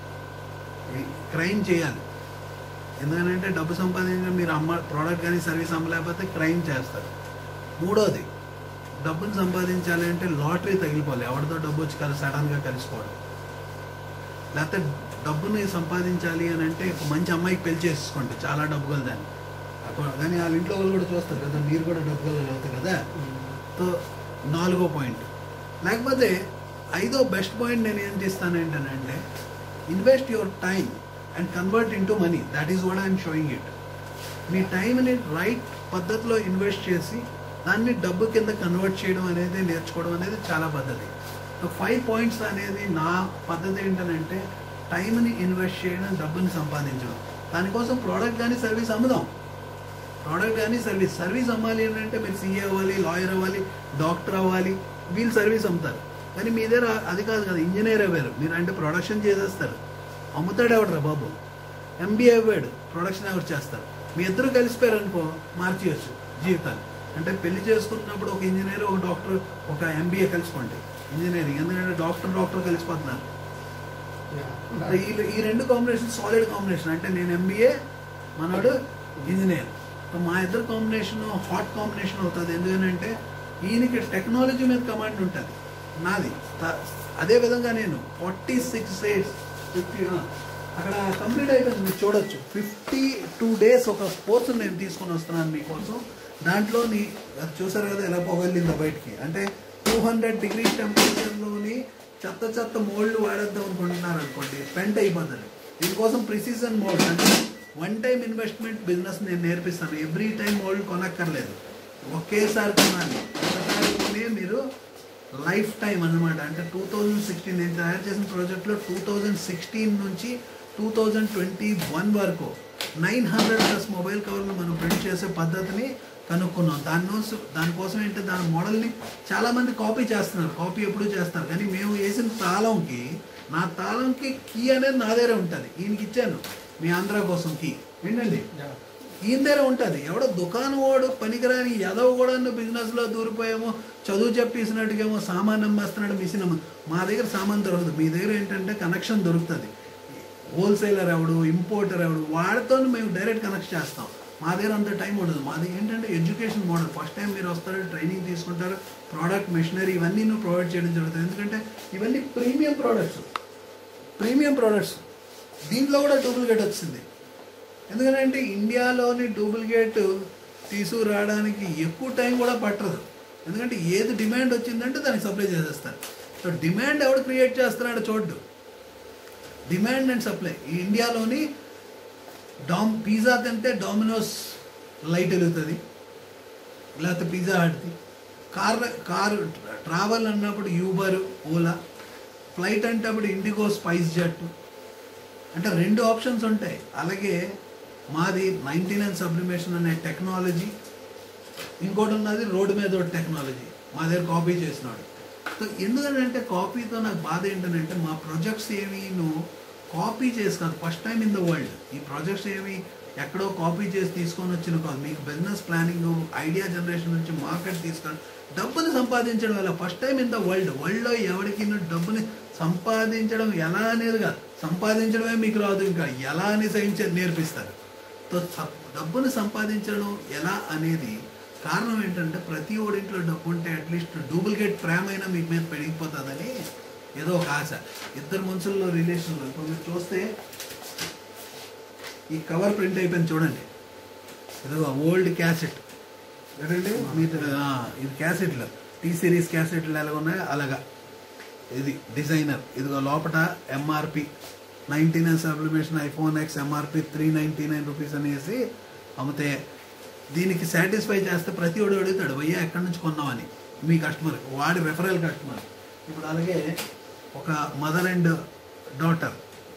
క్రైమ్ చేయాలి ఎందుకంటే డబ్బు సంపాదించడం మీరు అమ్మ ప్రోడక్ట్ కానీ సర్వీస్ అమ్మలేకపోతే క్రైమ్ చేస్తారు మూడోది డబ్బును సంపాదించాలి అంటే లాటరీ తగిలిపోవాలి ఎవరితో డబ్బు వచ్చి కలిసి సడన్గా కలిసిపోవడం లేకపోతే డబ్బుని సంపాదించాలి అని అంటే ఒక మంచి అమ్మాయికి పెళ్లి చేసుకోండి చాలా డబ్బు కలదాన్ని అక్కడ- కానీ వాళ్ళ ఇంట్లో వాళ్ళు కూడా చూస్తారు కదా మీరు కూడా డబ్బు కలదు అవుతారు కదా సో నాలుగో పాయింట్ లేకపోతే ఐదో బెస్ట్ పాయింట్ నేను ఏం చేస్తాను ఏంటంటే invest your time and convert into money that is what I'm showing it మీ టైంని రైట్ పద్ధతిలో ఇన్వెస్ట్ చేసి దాన్ని డబ్బు కింద కన్వర్ట్ చేయడం అనేది నేర్చుకోవడం అనేది చాలా పద్ధతి ఫైవ్ పాయింట్స్ అనేది నా పద్ధతి ఏంటంటే టైంని ఇన్వెస్ట్ చేయడం డబ్బుని సంపాదించడం దానికోసం ప్రోడక్ట్ కానీ సర్వీస్ అమ్ముదాం ప్రోడక్ట్ కానీ సర్వీస్ సర్వీస్ అమ్మాలి అని అంటే మీరు సీఏ అవ్వాలి లాయర్ అవ్వాలి డాక్టర్ అవ్వాలి వీళ్ళు సర్వీస్ అమ్ముతారు కానీ మీ దగ్గర అది కాదు కదా ఇంజనీర్ అవ్వారు మీరు అంటే ప్రొడక్షన్ చేసేస్తారు అమ్ముతాడు ఎవడరా బాబు ఎంబీఏ అవ్వాడు ప్రొడక్షన్ ఎవరు చేస్తారు మీ ఇద్దరు కలిసిపోయారు అనుకో మార్చేయచ్చు జీవితాన్ని అంటే పెళ్లి చేసుకున్నప్పుడు ఒక ఇంజనీర్ ఒక డాక్టర్ ఒక ఎంబీఏ కలుసుకోండి ఇంజనీరింగ్ ఎందుకంటే డాక్టర్ డాక్టర్ కలిసిపోతున్నారు ఈ ఈ రెండు కాంబినేషన్ సాలిడ్ కాంబినేషన్ అంటే నేను ఎంబీఏ మనోడు ఇంజనీర్ సో మా ఇద్దరు కాంబినేషన్ హాట్ కాంబినేషన్ అవుతుంది ఎందుకంటే ఈయనకి టెక్నాలజీ మీద కమాండ్ ఉంటుంది నాది త- అదే విధంగా నేను ఫార్టీ సిక్స్ డేస్ ఫిఫ్టీ అక్కడ కంప్లీట్ అయిపోయింది మీరు చూడొచ్చు ఫిఫ్టీ టూ డేస్ ఒక కోర్సు నేను తీసుకొని వస్తున్నాను మీకోసం దాంట్లోని అది చూసారు కదా ఎలా పొగలిందో బయటికి అంటే టూ హండ్రెడ్ డిగ్రీ టెంపరేచర్లోని చెత్త చెత్త మోల్డ్ వాడేద్దాం అనుకుంటున్నారు అనుకోండి పెంట్ అయిపోతుంది దీనికోసం ప్రిసిజన్ మోల్డ్ అంటే వన్ టైం ఇన్వెస్ట్మెంట్ బిజినెస్ నేను నేర్పిస్తాను ఎవ్రీ టైం మోల్డ్ కొనక్కర్లేదు ఒకేసారి కొనాలి ఒకసారి కొనే మీరు లైఫ్ టైం అన్నమాట అంటే టూ థౌజండ్ సిక్స్టీన్ నేను తయారు చేసిన ప్రాజెక్ట్లో టూ థౌజండ్ సిక్స్టీన్ నుంచి టూ థౌజండ్ ట్వంటీ వన్ వరకు నైన్ హండ్రెడ్ ప్లస్ మొబైల్ కవర్లు మనం ప్రింట్ చేసే పద్ధతిని కనుక్కున్నాం దానికోసం దానికోసం ఏంటి దాని మోడల్ని చాలామంది కాపీ చేస్తున్నారు కాపీ ఎప్పుడు చేస్తారు కానీ మేము వేసిన తాళంకి నా తాళంకి కీ అనేది నా దగ్గర ఉంటుంది ఈయనకి ఇచ్చాను మీ ఆంధ్ర కోసం కీ ఏంటండి ఈయన దగ్గర ఉంటుంది ఎవడో దుకాణం వాడు పనికిరాని ఎదవ కూడా బిజినెస్ లో దూరిపోయామో చదువు చెప్పేసినట్టుగేమో సామాన్ అమ్మేస్తున్నాడు మిషన్ అమ్మ మా దగ్గర సామాన్ దొరకదు మీ దగ్గర ఏంటంటే కనెక్షన్ దొరుకుతుంది హోల్సేలర్ ఎవడు ఇంపోర్టర్ ఎవడు వాడితో మేము డైరెక్ట్ కనెక్ట్ చేస్తాం మా దగ్గర అంత టైం ఉండదు మాది ఏంటంటే ఎడ్యుకేషన్ మోడల్ ఫస్ట్ టైం మీరు వస్తారు ట్రైనింగ్ తీసుకుంటారు ప్రోడక్ట్ మెషినరీ ఇవన్నీ నువ్వు ప్రొవైడ్ చేయడం జరుగుతుంది ఎందుకంటే ఇవన్నీ ప్రీమియం ప్రోడక్ట్స్ ప్రీమియం ప్రోడక్ట్స్ దీంట్లో కూడా డూప్లికేట్ వచ్చింది ఎందుకంటే ఇండియాలోని డూప్లికేట్ తీసుకురావడానికి ఎక్కువ టైం కూడా పట్టదు ఎందుకంటే ఏది డిమాండ్ వచ్చిందంటే దానికి సప్లై చేసేస్తారు సో డిమాండ్ ఎవడు క్రియేట్ చేస్తున్నాడో చూడ్డు డిమాండ్ అండ్ సప్లై ఈ ఇండియాలోని డామ్ పిజ్జా తింటే డామినోస్ లైట్ వెలుగుతుంది లేకపోతే పిజ్జా హట్ది కార్ కారు ట్రావెల్ అన్నప్పుడు యూబర్ ఓలా ఫ్లైట్ అంటే అప్పుడు ఇండిగో స్పైస్ జెట్ అంటే రెండు ఆప్షన్స్ ఉంటాయి అలాగే మాది నైన్టీ నైన్ సబ్లిమేషన్ అనే టెక్నాలజీ ఇంకోటి ఉన్నది రోడ్డు మీద ఒకటి టెక్నాలజీ మా దగ్గర కాపీ చేసినాడు సో ఎందుకంటే కాపీతో నాకు బాధ ఏంటంటే మా ప్రాజెక్ట్స్ ఏమి నువ్వు కాపీ చేసి కాదు first time in the world ఈ ప్రాజెక్ట్స్ ఏమి ఎక్కడో కాపీ చేసి తీసుకొని వచ్చిన కాదు మీకు బిజినెస్ ప్లానింగ్ ఐడియా జనరేషన్ నుంచి మార్కెట్ తీసుకొని డబ్బుని సంపాదించడం వల్ల first time in the world వరల్డ్లో ఎవరికి డబ్బుని సంపాదించడం ఎలా అనేది కాదు సంపాదించడమే మీకు రాదు ఇంకా ఎలా అని సైన్స్ నేర్పిస్తారు సో స- డబ్బుని సంపాదించడం ఎలా అనేది కారణం ఏంటంటే ప్రతి ఓడింట్లో డబ్బు ఉంటే అట్లీస్ట్ డూప్లికేట్ ప్రేమ అయినా మీకు మీద పెరిగిపోతుందని ఏదో ఒక ఆశ ఇద్దరు మనుషుల్లో రిలేషన్లో ఇప్పుడు మీరు చూస్తే ఈ కవర్ ప్రింట్ అయిపోయింది చూడండి ఇదిగో ఓల్డ్ క్యాసెట్ ఏంటంటే మీరు ఆ, ఇది క్యాసెట్లు టీ సిరీస్ క్యాసెట్లు ఎలా ఉన్నాయో అలాగా ఇది డిజైనర్ ఇదిగో లోపల MRP ninety nine sublimation iPhone X MRP three ninety nine rupees అనేసి అమ్మితే దీనికి సాటిస్ఫై చేస్తే ప్రతి ఒడు అడుగుతాడు భయ్యా ఎక్కడి నుంచి కొన్నామని మీ కస్టమర్ వాడి రెఫరల్ కస్టమర్ ఇప్పుడు అలాగే ఒక మదర్ అండ్ డాటర్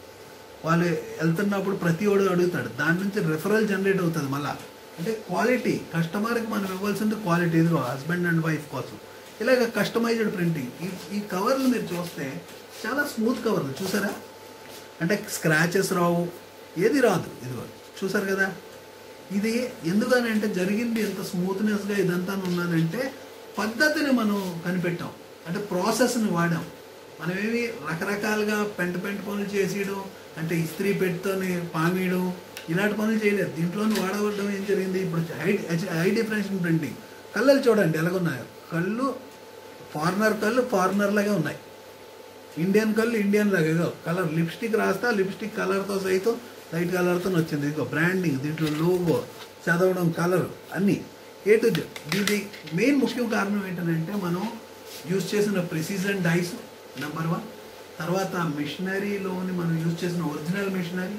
వాళ్ళు వెళ్తున్నప్పుడు ప్రతి ఒడు అడుగుతాడు దాని నుంచి రెఫరల్ జనరేట్ అవుతుంది మళ్ళా అంటే క్వాలిటీ కస్టమర్కి మనం ఇవ్వాల్సింది క్వాలిటీ ఇదిగో హస్బెండ్ అండ్ వైఫ్ కోసం ఇలాగ కస్టమైజ్డ్ ప్రింటింగ్ ఈ ఈ కవర్లు మీరు చూస్తే చాలా స్మూత్ కవర్లు చూసారా అంటే స్క్రాచెస్ రావు ఏది రాదు ఇదిగో చూసారు కదా ఇది ఎందుకని అంటే జరిగింది ఎంత స్మూత్నెస్గా ఇదంతా ఉన్నదంటే పద్ధతిని మనం కనిపెట్టాం అంటే ప్రాసెస్ని వాడాం మనమేమి రకరకాలుగా పెంట పెంట పనులు చేసేయడం అంటే ఇస్త్రీ పెట్టితోని పామేయడం ఇలాంటి పనులు చేయలేదు దీంట్లోని వాడవడం ఏం జరిగింది ఇప్పుడు హై హై డిఫరెన్షన్ ప్రింటింగ్ కళ్ళలు చూడండి ఎలాగున్నాయో కళ్ళు ఫారినర్ కళ్ళు ఫారినర్ లాగే ఉన్నాయి ఇండియన్ కళ్ళు ఇండియన్ లాగా కలర్ లిప్స్టిక్ రాస్తా లిప్స్టిక్ కలర్తో సైతం లైట్ కలర్తో వచ్చింది ఇదిగో బ్రాండింగ్ దీంట్లో లోగో చదవడం కలర్ అన్నీ ఏ టు జెడ్ దీని మెయిన్ ముఖ్య కారణం ఏంటంటే మనం యూజ్ చేసిన ప్రిసిజన్ డైస్ నెంబర్ వన్ తర్వాత మిషనరీలోని మనం యూజ్ చేసిన ఒరిజినల్ మిషనరీ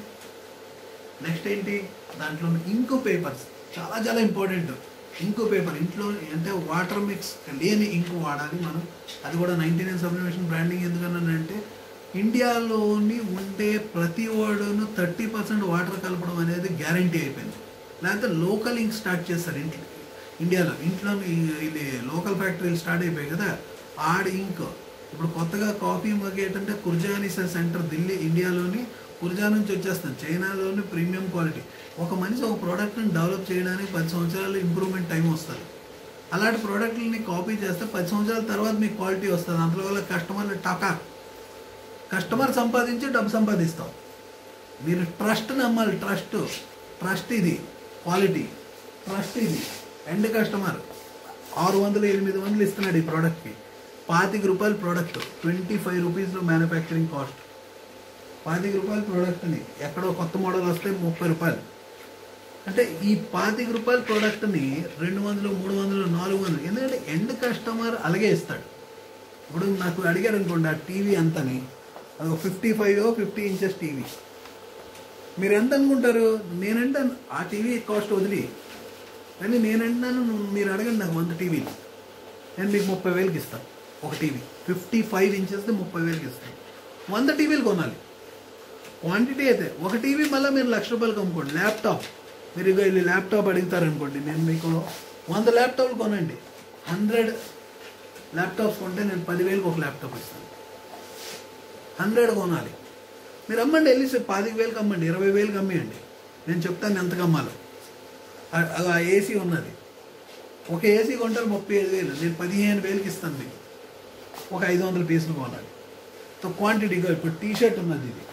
నెక్స్ట్ ఏంటి దాంట్లో ఇంకు పేపర్స్ చాలా చాలా ఇంపార్టెంట్ ఇంకు పేపర్ ఇంట్లో అంటే వాటర్ మిక్స్ లేని ఇంకు వాడాలి మనం అది కూడా నైంటీ నైన్ సబ్లిమేషన్ బ్రాండింగ్ ఎందుకన్నానంటే ఇండియాలోని ఉండే ప్రతి వాడును థర్టీ పర్సెంట్ వాటర్ కలపడం అనేది గ్యారంటీ అయిపోయింది లేకపోతే లోకల్ ఇంక్ స్టార్ట్ చేస్తారు ఇంట్లో ఇండియాలో ఇంట్లో ఇది లోకల్ ఫ్యాక్టరీలు స్టార్ట్ అయిపోయాయి కదా ఆడ ఇంక్ ఇప్పుడు కొత్తగా కాఫీ మగ్ ఏంటంటే కుర్జాని సెంటర్ ఢిల్లీ ఇండియాలోని కుర్జా నుంచి వచ్చేస్తుంది చైనాలోని ప్రీమియం క్వాలిటీ ఒక మనిషి ఒక ప్రోడక్ట్ని డెవలప్ చేయడానికి పది సంవత్సరాలు ఇంప్రూవ్మెంట్ టైం వస్తుంది అలాంటి ప్రోడక్ట్లని కాపీ చేస్తే పది సంవత్సరాల తర్వాత మీకు క్వాలిటీ వస్తుంది అందులో వల్ల కస్టమర్లు టకా కస్టమర్ సంపాదించి డబ్బు సంపాదిస్తాం మీరు ట్రస్ట్ నమ్మాలి ట్రస్ట్ ట్రస్ట్ ఇది క్వాలిటీ ట్రస్ట్ ఇది ఎండ్ కస్టమర్ ఆరు వందలు ఎనిమిది వందలు ఇస్తున్నాడు ఈ ప్రోడక్ట్కి పాతిక రూపాయల ప్రోడక్ట్ ట్వంటీ ఫైవ్ రూపీస్లో మ్యానుఫ్యాక్చరింగ్ కాస్ట్ పాతిక రూపాయల ప్రోడక్ట్ని ఎక్కడో కొత్త మోడల్ వస్తే ముప్పై రూపాయలు అంటే ఈ పాతిక రూపాయల ప్రోడక్ట్ని రెండు వందలు మూడు వందలు నాలుగు వందలు ఎందుకంటే ఎండ్ కస్టమర్ అలాగే ఇస్తాడు ఇప్పుడు నాకు అడిగారు అనుకోండి ఆ టీవీ అంతని అది fifty five fifty inches TV మీరు ఎంత అనుకుంటారు నేనంటే ఆ టీవీ కాస్ట్ వదిలి కానీ నేనంటున్నాను నువ్వు- మీరు అడగండి నాకు వంద టీవీలు నేను మీకు ముప్పై వేలకి ఇస్తాను ఒక టీవీ ఫిఫ్టీ ఫైవ్ ఇంచెస్ది ముప్పై వేలకి ఇస్తాను వంద టీవీలు కొనాలి క్వాంటిటీ అయితే ఒక టీవీ మళ్ళీ మీరు లక్ష రూపాయలకి అమ్ముకోండి ల్యాప్టాప్ మీరు ఇక వెళ్ళి ల్యాప్టాప్ అడుగుతారనుకోండి నేను మీకు వంద ల్యాప్టాప్లు కొనండి హండ్రెడ్ ల్యాప్టాప్స్ కొంటే నేను పదివేలకు ఒక ల్యాప్టాప్ ఇస్తాను హండ్రెడ్ కొనాలి మీరు అమ్మండి వెళ్ళి సార్ పాతిక వేలకు అమ్మండి ఇరవై వేలకు అమ్మేయండి నేను చెప్తాను ఎంతకు అమ్మాలో ఆ- ఆ ఏసీ ఉన్నది ఒక ఏసీ కొంటారు ముప్పై ఐదు వేలు నేను పదిహేను వేలకి ఇస్తాను మీకు ఒక ఐదు వందల పీసులు కొనాలి సో క్వాంటిటీగా ఇప్పుడు టీ షర్ట్ ఉన్నది ఇది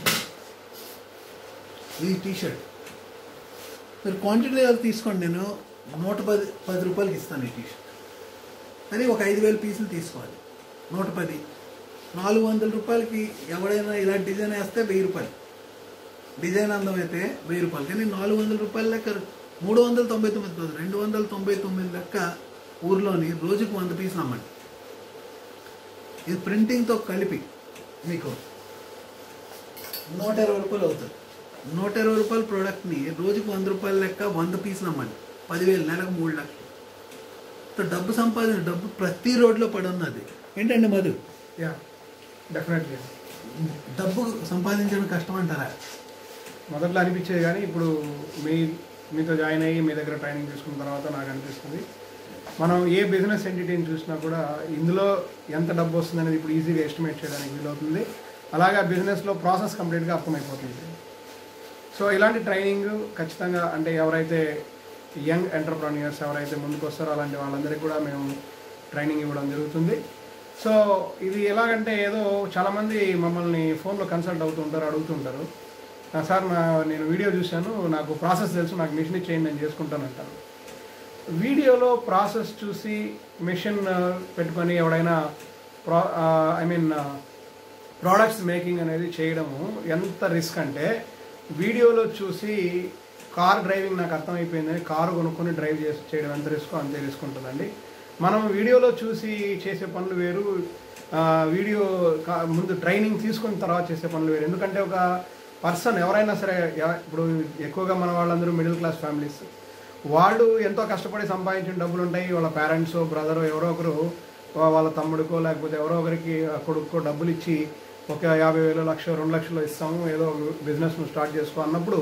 ఇది టీ షర్ట్ మీరు క్వాంటిటీ తీసుకోండి నేను నూట పది పది రూపాయలకి ఇస్తాను ఈ టీ షర్ట్ అది ఒక ఐదు వేల పీసులు తీసుకోవాలి నూట పది నాలుగు వందల రూపాయలకి ఎవడైనా ఇలాంటి డిజైన్ వేస్తే వెయ్యి రూపాయలు డిజైన్ అందం అయితే వెయ్యి రూపాయలు కానీ నాలుగు వందల రూపాయల లెక్క మూడు వందల తొంభై తొమ్మిది కాదు రెండు వందల తొంభై తొమ్మిది లెక్క ఊర్లోని రోజుకు వంద పీసులు అమ్మండి ఇది ప్రింటింగ్తో కలిపి మీకు నూట ఇరవై రూపాయలు అవుతుంది నూట ఇరవై రూపాయల ప్రోడక్ట్ని రోజుకు వంద రూపాయల లెక్క వంద పీసులు అమ్మండి పదివేలు నెలకు మూడు లక్షలు సో డబ్బు సంపాదన డబ్బు ప్రతి రోడ్లో పడి ఉన్నది ఏంటండి మధు యా డెఫినెట్లీ డబ్బు సంపాదించడం కష్టం అంటారా మొదట్లో అనిపించేది కానీ ఇప్పుడు మీ మీతో జాయిన్ అయ్యి మీ దగ్గర ట్రైనింగ్ తీసుకున్న తర్వాత నాకు అనిపిస్తుంది మనం ఏ బిజినెస్ ఎంటిటీని చూసినా కూడా ఇందులో ఎంత డబ్బు వస్తుంది అనేది ఇప్పుడు ఈజీగా ఎస్టిమేట్ చేయడానికి వీలవుతుంది అలాగే ఆ బిజినెస్లో ప్రాసెస్ కంప్లీట్గా అర్థమైపోతుంది సో ఇలాంటి ట్రైనింగ్ ఖచ్చితంగా అంటే ఎవరైతే యంగ్ ఎంటర్ప్రెన్యూర్స్ ఎవరైతే ముందుకు వస్తారో అలాంటి వాళ్ళందరికీ కూడా మేము ట్రైనింగ్ ఇవ్వడం జరుగుతుంది సో ఇది ఎలాగంటే ఏదో చాలామంది మమ్మల్ని ఫోన్లో కన్సల్ట్ అవుతుంటారు అడుగుతుంటారు "ఆ, సార్ నా నేను వీడియో చూశాను నాకు ప్రాసెస్ తెలుసు నాకు మిషన్ ఇచ్చేయండి నేను చేసుకుంటాను అంటారు వీడియోలో ప్రాసెస్ చూసి మిషన్ పెట్టుకొని ఎవడైనా ప్రా ఐ మీన్ ప్రోడక్ట్స్ మేకింగ్ అనేది చేయడము ఎంత రిస్క్ అంటే వీడియోలో చూసి కార్ డ్రైవింగ్ నాకు అర్థమైపోయిందని కారు కొనుక్కొని డ్రైవ్ చేసి చేయడం ఎంత రిస్క్ అంతే రిస్క్ ఉంటుందండి మనం వీడియోలో చూసి చేసే పనులు వేరు ఆ, వీడియో కా- ముందు ట్రైనింగ్ తీసుకున్న తర్వాత చేసే పనులు వేరు ఎందుకంటే ఒక పర్సన్ ఎవరైనా సరే ఎవ- ఇప్పుడు ఎక్కువగా మన వాళ్ళందరూ మిడిల్ క్లాస్ ఫ్యామిలీస్ వాళ్ళు ఎంతో కష్టపడి సంపాదించిన డబ్బులు ఉంటాయి వాళ్ళ పేరెంట్స్ బ్రదర్ ఎవరో ఒకరు వా- వాళ్ళ తమ్ముడికో లేకపోతే ఎవరో ఒకరికి ఆ కొడుకో డబ్బులు ఇచ్చి ఒక యాభై వేలు లక్ష రెండు లక్షలు ఇస్తాము ఏదో బిజినెస్ స్టార్ట్ చేసుకో అన్నప్పుడు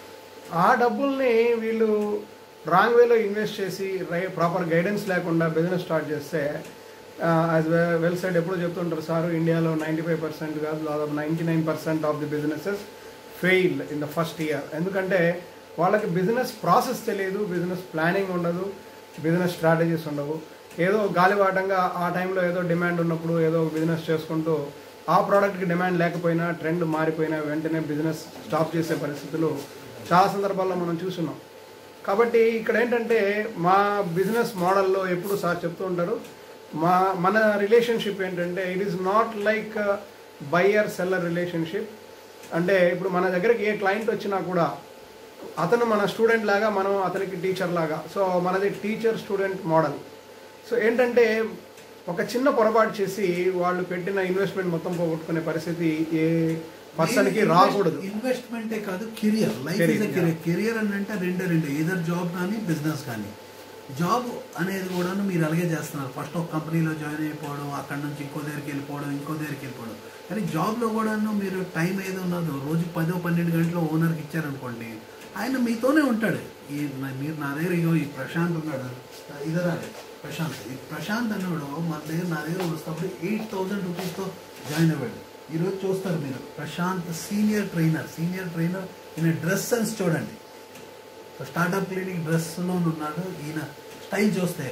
ఆ డబ్బుల్ని వీళ్ళు రాంగ్ వేలో ఇన్వెస్ట్ చేసి రై ప్రాపర్ గైడెన్స్ లేకుండా బిజినెస్ స్టార్ట్ చేస్తే యాజ్ వెల్ సైడ్ ఎప్పుడో చెప్తుంటారు సార్ ఇండియాలో నైంటీ ఫైవ్ పర్సెంట్ కాదు దాదాపు ninety nine percent of the businesses fail in the first year ఎందుకంటే వాళ్ళకి బిజినెస్ ప్రాసెస్ తెలియదు బిజినెస్ ప్లానింగ్ ఉండదు బిజినెస్ స్ట్రాటజీస్ ఉండవు ఏదో గాలివాటంగా ఆ టైంలో ఏదో డిమాండ్ ఉన్నప్పుడు ఏదో బిజినెస్ చేసుకుంటూ ఆ ప్రోడక్ట్కి డిమాండ్ లేకపోయినా ట్రెండ్ మారిపోయినా వెంటనే బిజినెస్ స్టాప్ చేసే పరిస్థితులు చాలా సందర్భాల్లో మనం చూస్తున్నాం కాబట్టి ఇక్కడ ఏంటంటే మా బిజినెస్ మోడల్లో ఎప్పుడు సార్ చెప్తూ ఉంటారు మా మన రిలేషన్షిప్ ఏంటంటే it is not like buyer seller relationship అంటే ఇప్పుడు మన దగ్గరికి ఏ క్లయింట్ వచ్చినా కూడా అతను మన స్టూడెంట్ లాగా మనం అతనికి టీచర్ లాగా సో మనది టీచర్ స్టూడెంట్ మోడల్ సో ఏంటంటే ఒక చిన్న పొరపాటు చేసి వాళ్ళు పెట్టిన ఇన్వెస్ట్మెంట్ మొత్తం పోగొట్టుకునే పరిస్థితి ఏ పర్సన్కి రాకూడదు ఇన్వెస్ట్మెంటే కాదు career life is Career, career career అని అంటే రెండే రెండు ఏదర్ జాబ్ కానీ బిజినెస్ కానీ జాబ్ అనేది కూడా మీరు అలాగే చేస్తున్నారు ఫస్ట్ ఒక కంపెనీలో జాయిన్ అయిపోవడం అక్కడ నుంచి ఇంకో దగ్గరికి వెళ్ళిపోవడం ఇంకో దగ్గరికి వెళ్ళిపోవడం కానీ జాబ్లో కూడాను మీరు టైం ఏదో ఉన్నదో రోజు పదో పన్నెండు గంటలు ఓనర్కి ఇచ్చారనుకోండి ఆయన మీతోనే ఉంటాడు ఈ నా- మీరు నా దగ్గర ఇగో ఈ ప్రశాంత్ ఉన్నాడు ఇదరా ప్రశాంత్ ఈ ప్రశాంత్ అన్నాడు మన దగ్గర నా దగ్గర వస్తున్నప్పుడు ఎయిట్ థౌజండ్ రూపీస్తో జాయిన్ అవ్వాడు ఈరోజు చూస్తారు మీరు Prashant senior trainer senior trainer ఈయన డ్రెస్ సెన్స్ చూడండి స్టార్ట్అప్ క్లినిక్ డ్రెస్లో ఉన్నాడు ఈయన స్టైల్ చూస్తే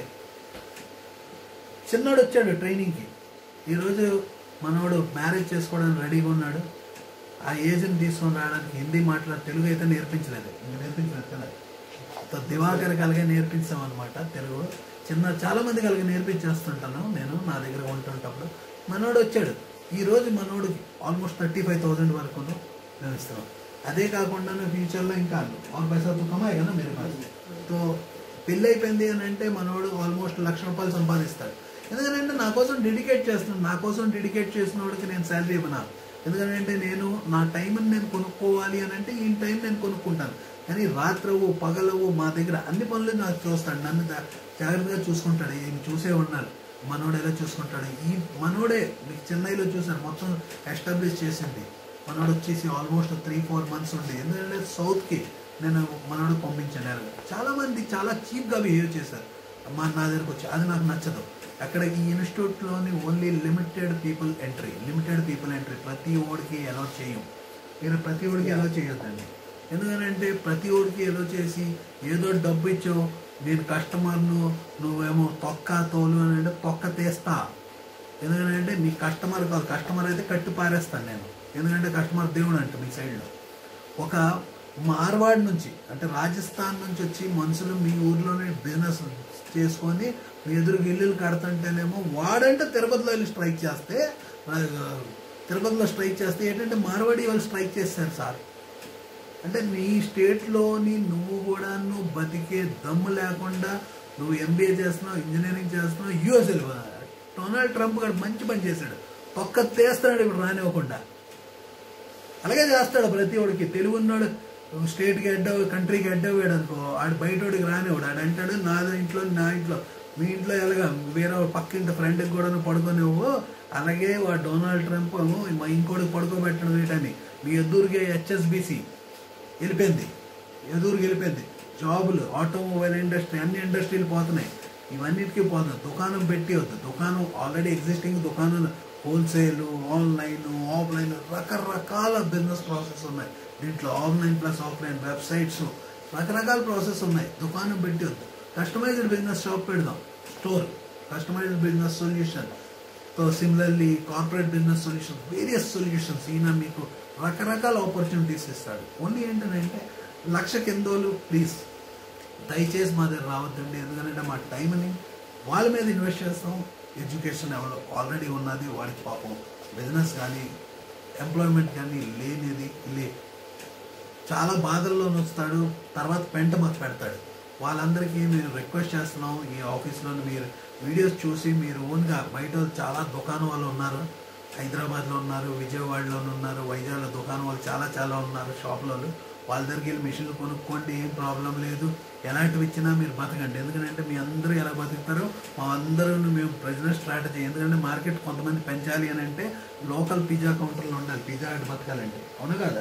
చిన్నోడు వచ్చాడు ట్రైనింగ్కి ఈరోజు మనోడు మ్యారేజ్ చేసుకోవడానికి రెడీగా ఉన్నాడు ఆ ఏజ్ని తీసుకొని రావడానికి హిందీ మాట్లాడి తెలుగు అయితే నేర్పించలేదు ఇంకా నేర్పించలేదు కదా సో దివాకర్ కలిగే నేర్పించాం అనమాట తెలుగు చిన్న చాలా మంది కలిగి నేర్పించేస్తుంటాను నేను నా దగ్గర ఉంటుంటప్పుడు మనోడు వచ్చాడు ఈ రోజు మనోడికి ఆల్మోస్ట్ థర్టీ ఫైవ్ థౌసండ్ వరకు మేము ఇస్తున్నాం అదే కాకుండా ఫ్యూచర్లో ఇంకా ఆరు పైసా కమాయి కదా మీరు సో పెళ్ళి అయిపోయింది అని అంటే మనోడు ఆల్మోస్ట్ లక్ష రూపాయలు సంపాదిస్తాడు ఎందుకంటే నా కోసం డెడికేట్ చేస్తున్నాను నా కోసం డెడికేట్ చేసిన వాడికి నేను శాలరీ ఇవ్వనా ఎందుకంటే నేను నా టైంని నేను కొనుక్కోవాలి అని అంటే ఈ టైం నేను కొనుక్కుంటాను కానీ రాత్రవు పగలవు మా దగ్గర అన్ని పనులు నాకు చూస్తాడు నన్ను జా- జాగ్రత్తగా చూసుకుంటాడు ఈయన చూసే ఉన్నారు మనోడు ఎలా చూసుకుంటాడు ఈ మనోడే మీకు చెన్నైలో చూసాను మొత్తం ఎస్టాబ్లిష్ చేసింది మనోడు వచ్చేసి ఆల్మోస్ట్ త్రీ ఫోర్ మంత్స్ ఉండి ఎందుకంటే సౌత్కి నేను మనోడు పంపించాను ఎలాగ. చాలా మంది చాలా చీప్గా బిహేవ్ చేశారు మా నా దగ్గరకు వచ్చి అది నాకు నచ్చదు అక్కడ ఈ ఇన్స్టిట్యూట్లోని only limited people entry limited people entry ప్రతి ఓడికి ఎలా చేయం మీరు ప్రతి ఓడికి ఎలా చేయొద్దండి ఎందుకంటే ప్రతి ఓడికి ఏదో చేసి ఏదో డబ్బు ఇచ్చావు నేను కస్టమర్ను నువ్వేమో తొక్క తోలు అని అంటే తొక్క తీస్తా ఎందుకంటే మీ కస్టమర్ కాదు కస్టమర్ అయితే కట్టి పారేస్తాను నేను ఎందుకంటే కస్టమర్ దేవుడు అంట మీ సైడ్లో ఒక మార్వాడ్ నుంచి అంటే రాజస్థాన్ నుంచి వచ్చి మనుషులు మీ ఊర్లోనే బిజినెస్ చేసుకొని మీ ఎదురు ఇల్లులు కడుతుంటేనేమో వాడంటే తిరుపతిలో వెళ్ళి స్ట్రైక్ చేస్తే ఆ, తిరుపతిలో స్ట్రైక్ చేస్తే ఏంటంటే మార్వాడి వాళ్ళు స్ట్రైక్ చేస్తారు సార్ అంటే నీ స్టేట్లోని నువ్వు కూడా నువ్వు బతికే దమ్ము లేకుండా నువ్వు ఎంబీఏ చేస్తున్నావు ఇంజనీరింగ్ చేస్తున్నావు యూఎస్ వెళ్ళిపోతున్నావు డొనాల్డ్ ట్రంప్ గారు మంచి పని చేశాడు ఒక్క తీస్తున్నాడు ఇప్పుడు రానివ్వకుండా అలాగే చేస్తాడు ప్రతి ఒడికి తెలుగు ఉన్నాడు స్టేట్కి హెడ్ కంట్రీకి హెడ్ అవ్వాడు అనుకో ఆడు బయటోడికి రానివాడు ఆడు అంటాడు నా ఇంట్లో నా ఇంట్లో మీ ఇంట్లో ఎలాగా వేరే పక్కింటి ఫ్రెండ్కి కూడా పడుకోనివ్వు అలాగే వాడు డొనాల్డ్ ట్రంప్ ఏమో మా ఇంకోటికి పడుకోబెట్టడం ఏంటని మీ ఎదురుగా హెచ్ఎస్బిసి వెళ్ళిపోయింది ఎదురు వెళ్ళిపోయింది జాబులు ఆటోమొబైల్ ఇండస్ట్రీ అన్ని ఇండస్ట్రీలు పోతున్నాయి ఇవన్నిటికీ పోతుంది దుకాణం పెట్టి వద్దు దుకాణం ఆల్రెడీ ఎగ్జిస్టింగ్ దుకాణం హోల్సేల్ ఆన్లైన్ ఆఫ్లైన్ రకరకాల బిజినెస్ ప్రాసెస్ ఉన్నాయి దీంట్లో ఆన్లైన్ ప్లస్ ఆఫ్లైన్ వెబ్సైట్స్ రకరకాల ప్రాసెస్ ఉన్నాయి దుకాణం పెట్టి వద్దు కస్టమైజ్డ్ బిజినెస్ షాప్ పెడదాం store customized business solution so similarly corporate business solution various solutions ఈయన మీకు రకరకాల ఆపర్చునిటీస్ ఇస్తాడు ఓన్లీ ఏంటంటే లక్ష కిందోలు ప్లీజ్ దయచేసి మా దగ్గర రావద్దండి ఎందుకంటే మా టైంని వాళ్ళ మీద ఇన్వెస్ట్ చేస్తాం ఎడ్యుకేషన్ ఎవరు ఆల్రెడీ ఉన్నది వాడికి పాపం బిజినెస్ కానీ ఎంప్లాయ్మెంట్ కానీ లేనిది లే చాలా బాధల్లో వస్తాడు తర్వాత పెంట మాకు పెడతాడు వాళ్ళందరికీ మేము రిక్వెస్ట్ చేస్తున్నాం ఈ ఆఫీస్లో మీరు వీడియోస్ చూసి మీరు ఓన్గా బయట చాలా దుకాణం వాళ్ళు ఉన్నారు హైదరాబాద్లో ఉన్నారు విజయవాడలో ఉన్నారు వైజాగ్లో దుకాణం వాళ్ళు చాలా చాలా ఉన్నారు షాప్లో వాళ్ళ దగ్గరికి వెళ్ళి మిషన్లు కొనుక్కోండి ఏం ప్రాబ్లం లేదు ఎలాంటివి ఇచ్చినా మీరు బతకండి ఎందుకంటే మీ అందరూ ఎలా బతుకుతారో మా అందరూ మేము ప్రజెంట్ స్ట్రాటజీ ఎందుకంటే మార్కెట్ కొంతమంది పెంచాలి అని అంటే లోకల్ పిజ్జా కౌంటర్లు ఉండాలి పిజ్జా అంటే బతకాలంటే అవును కదా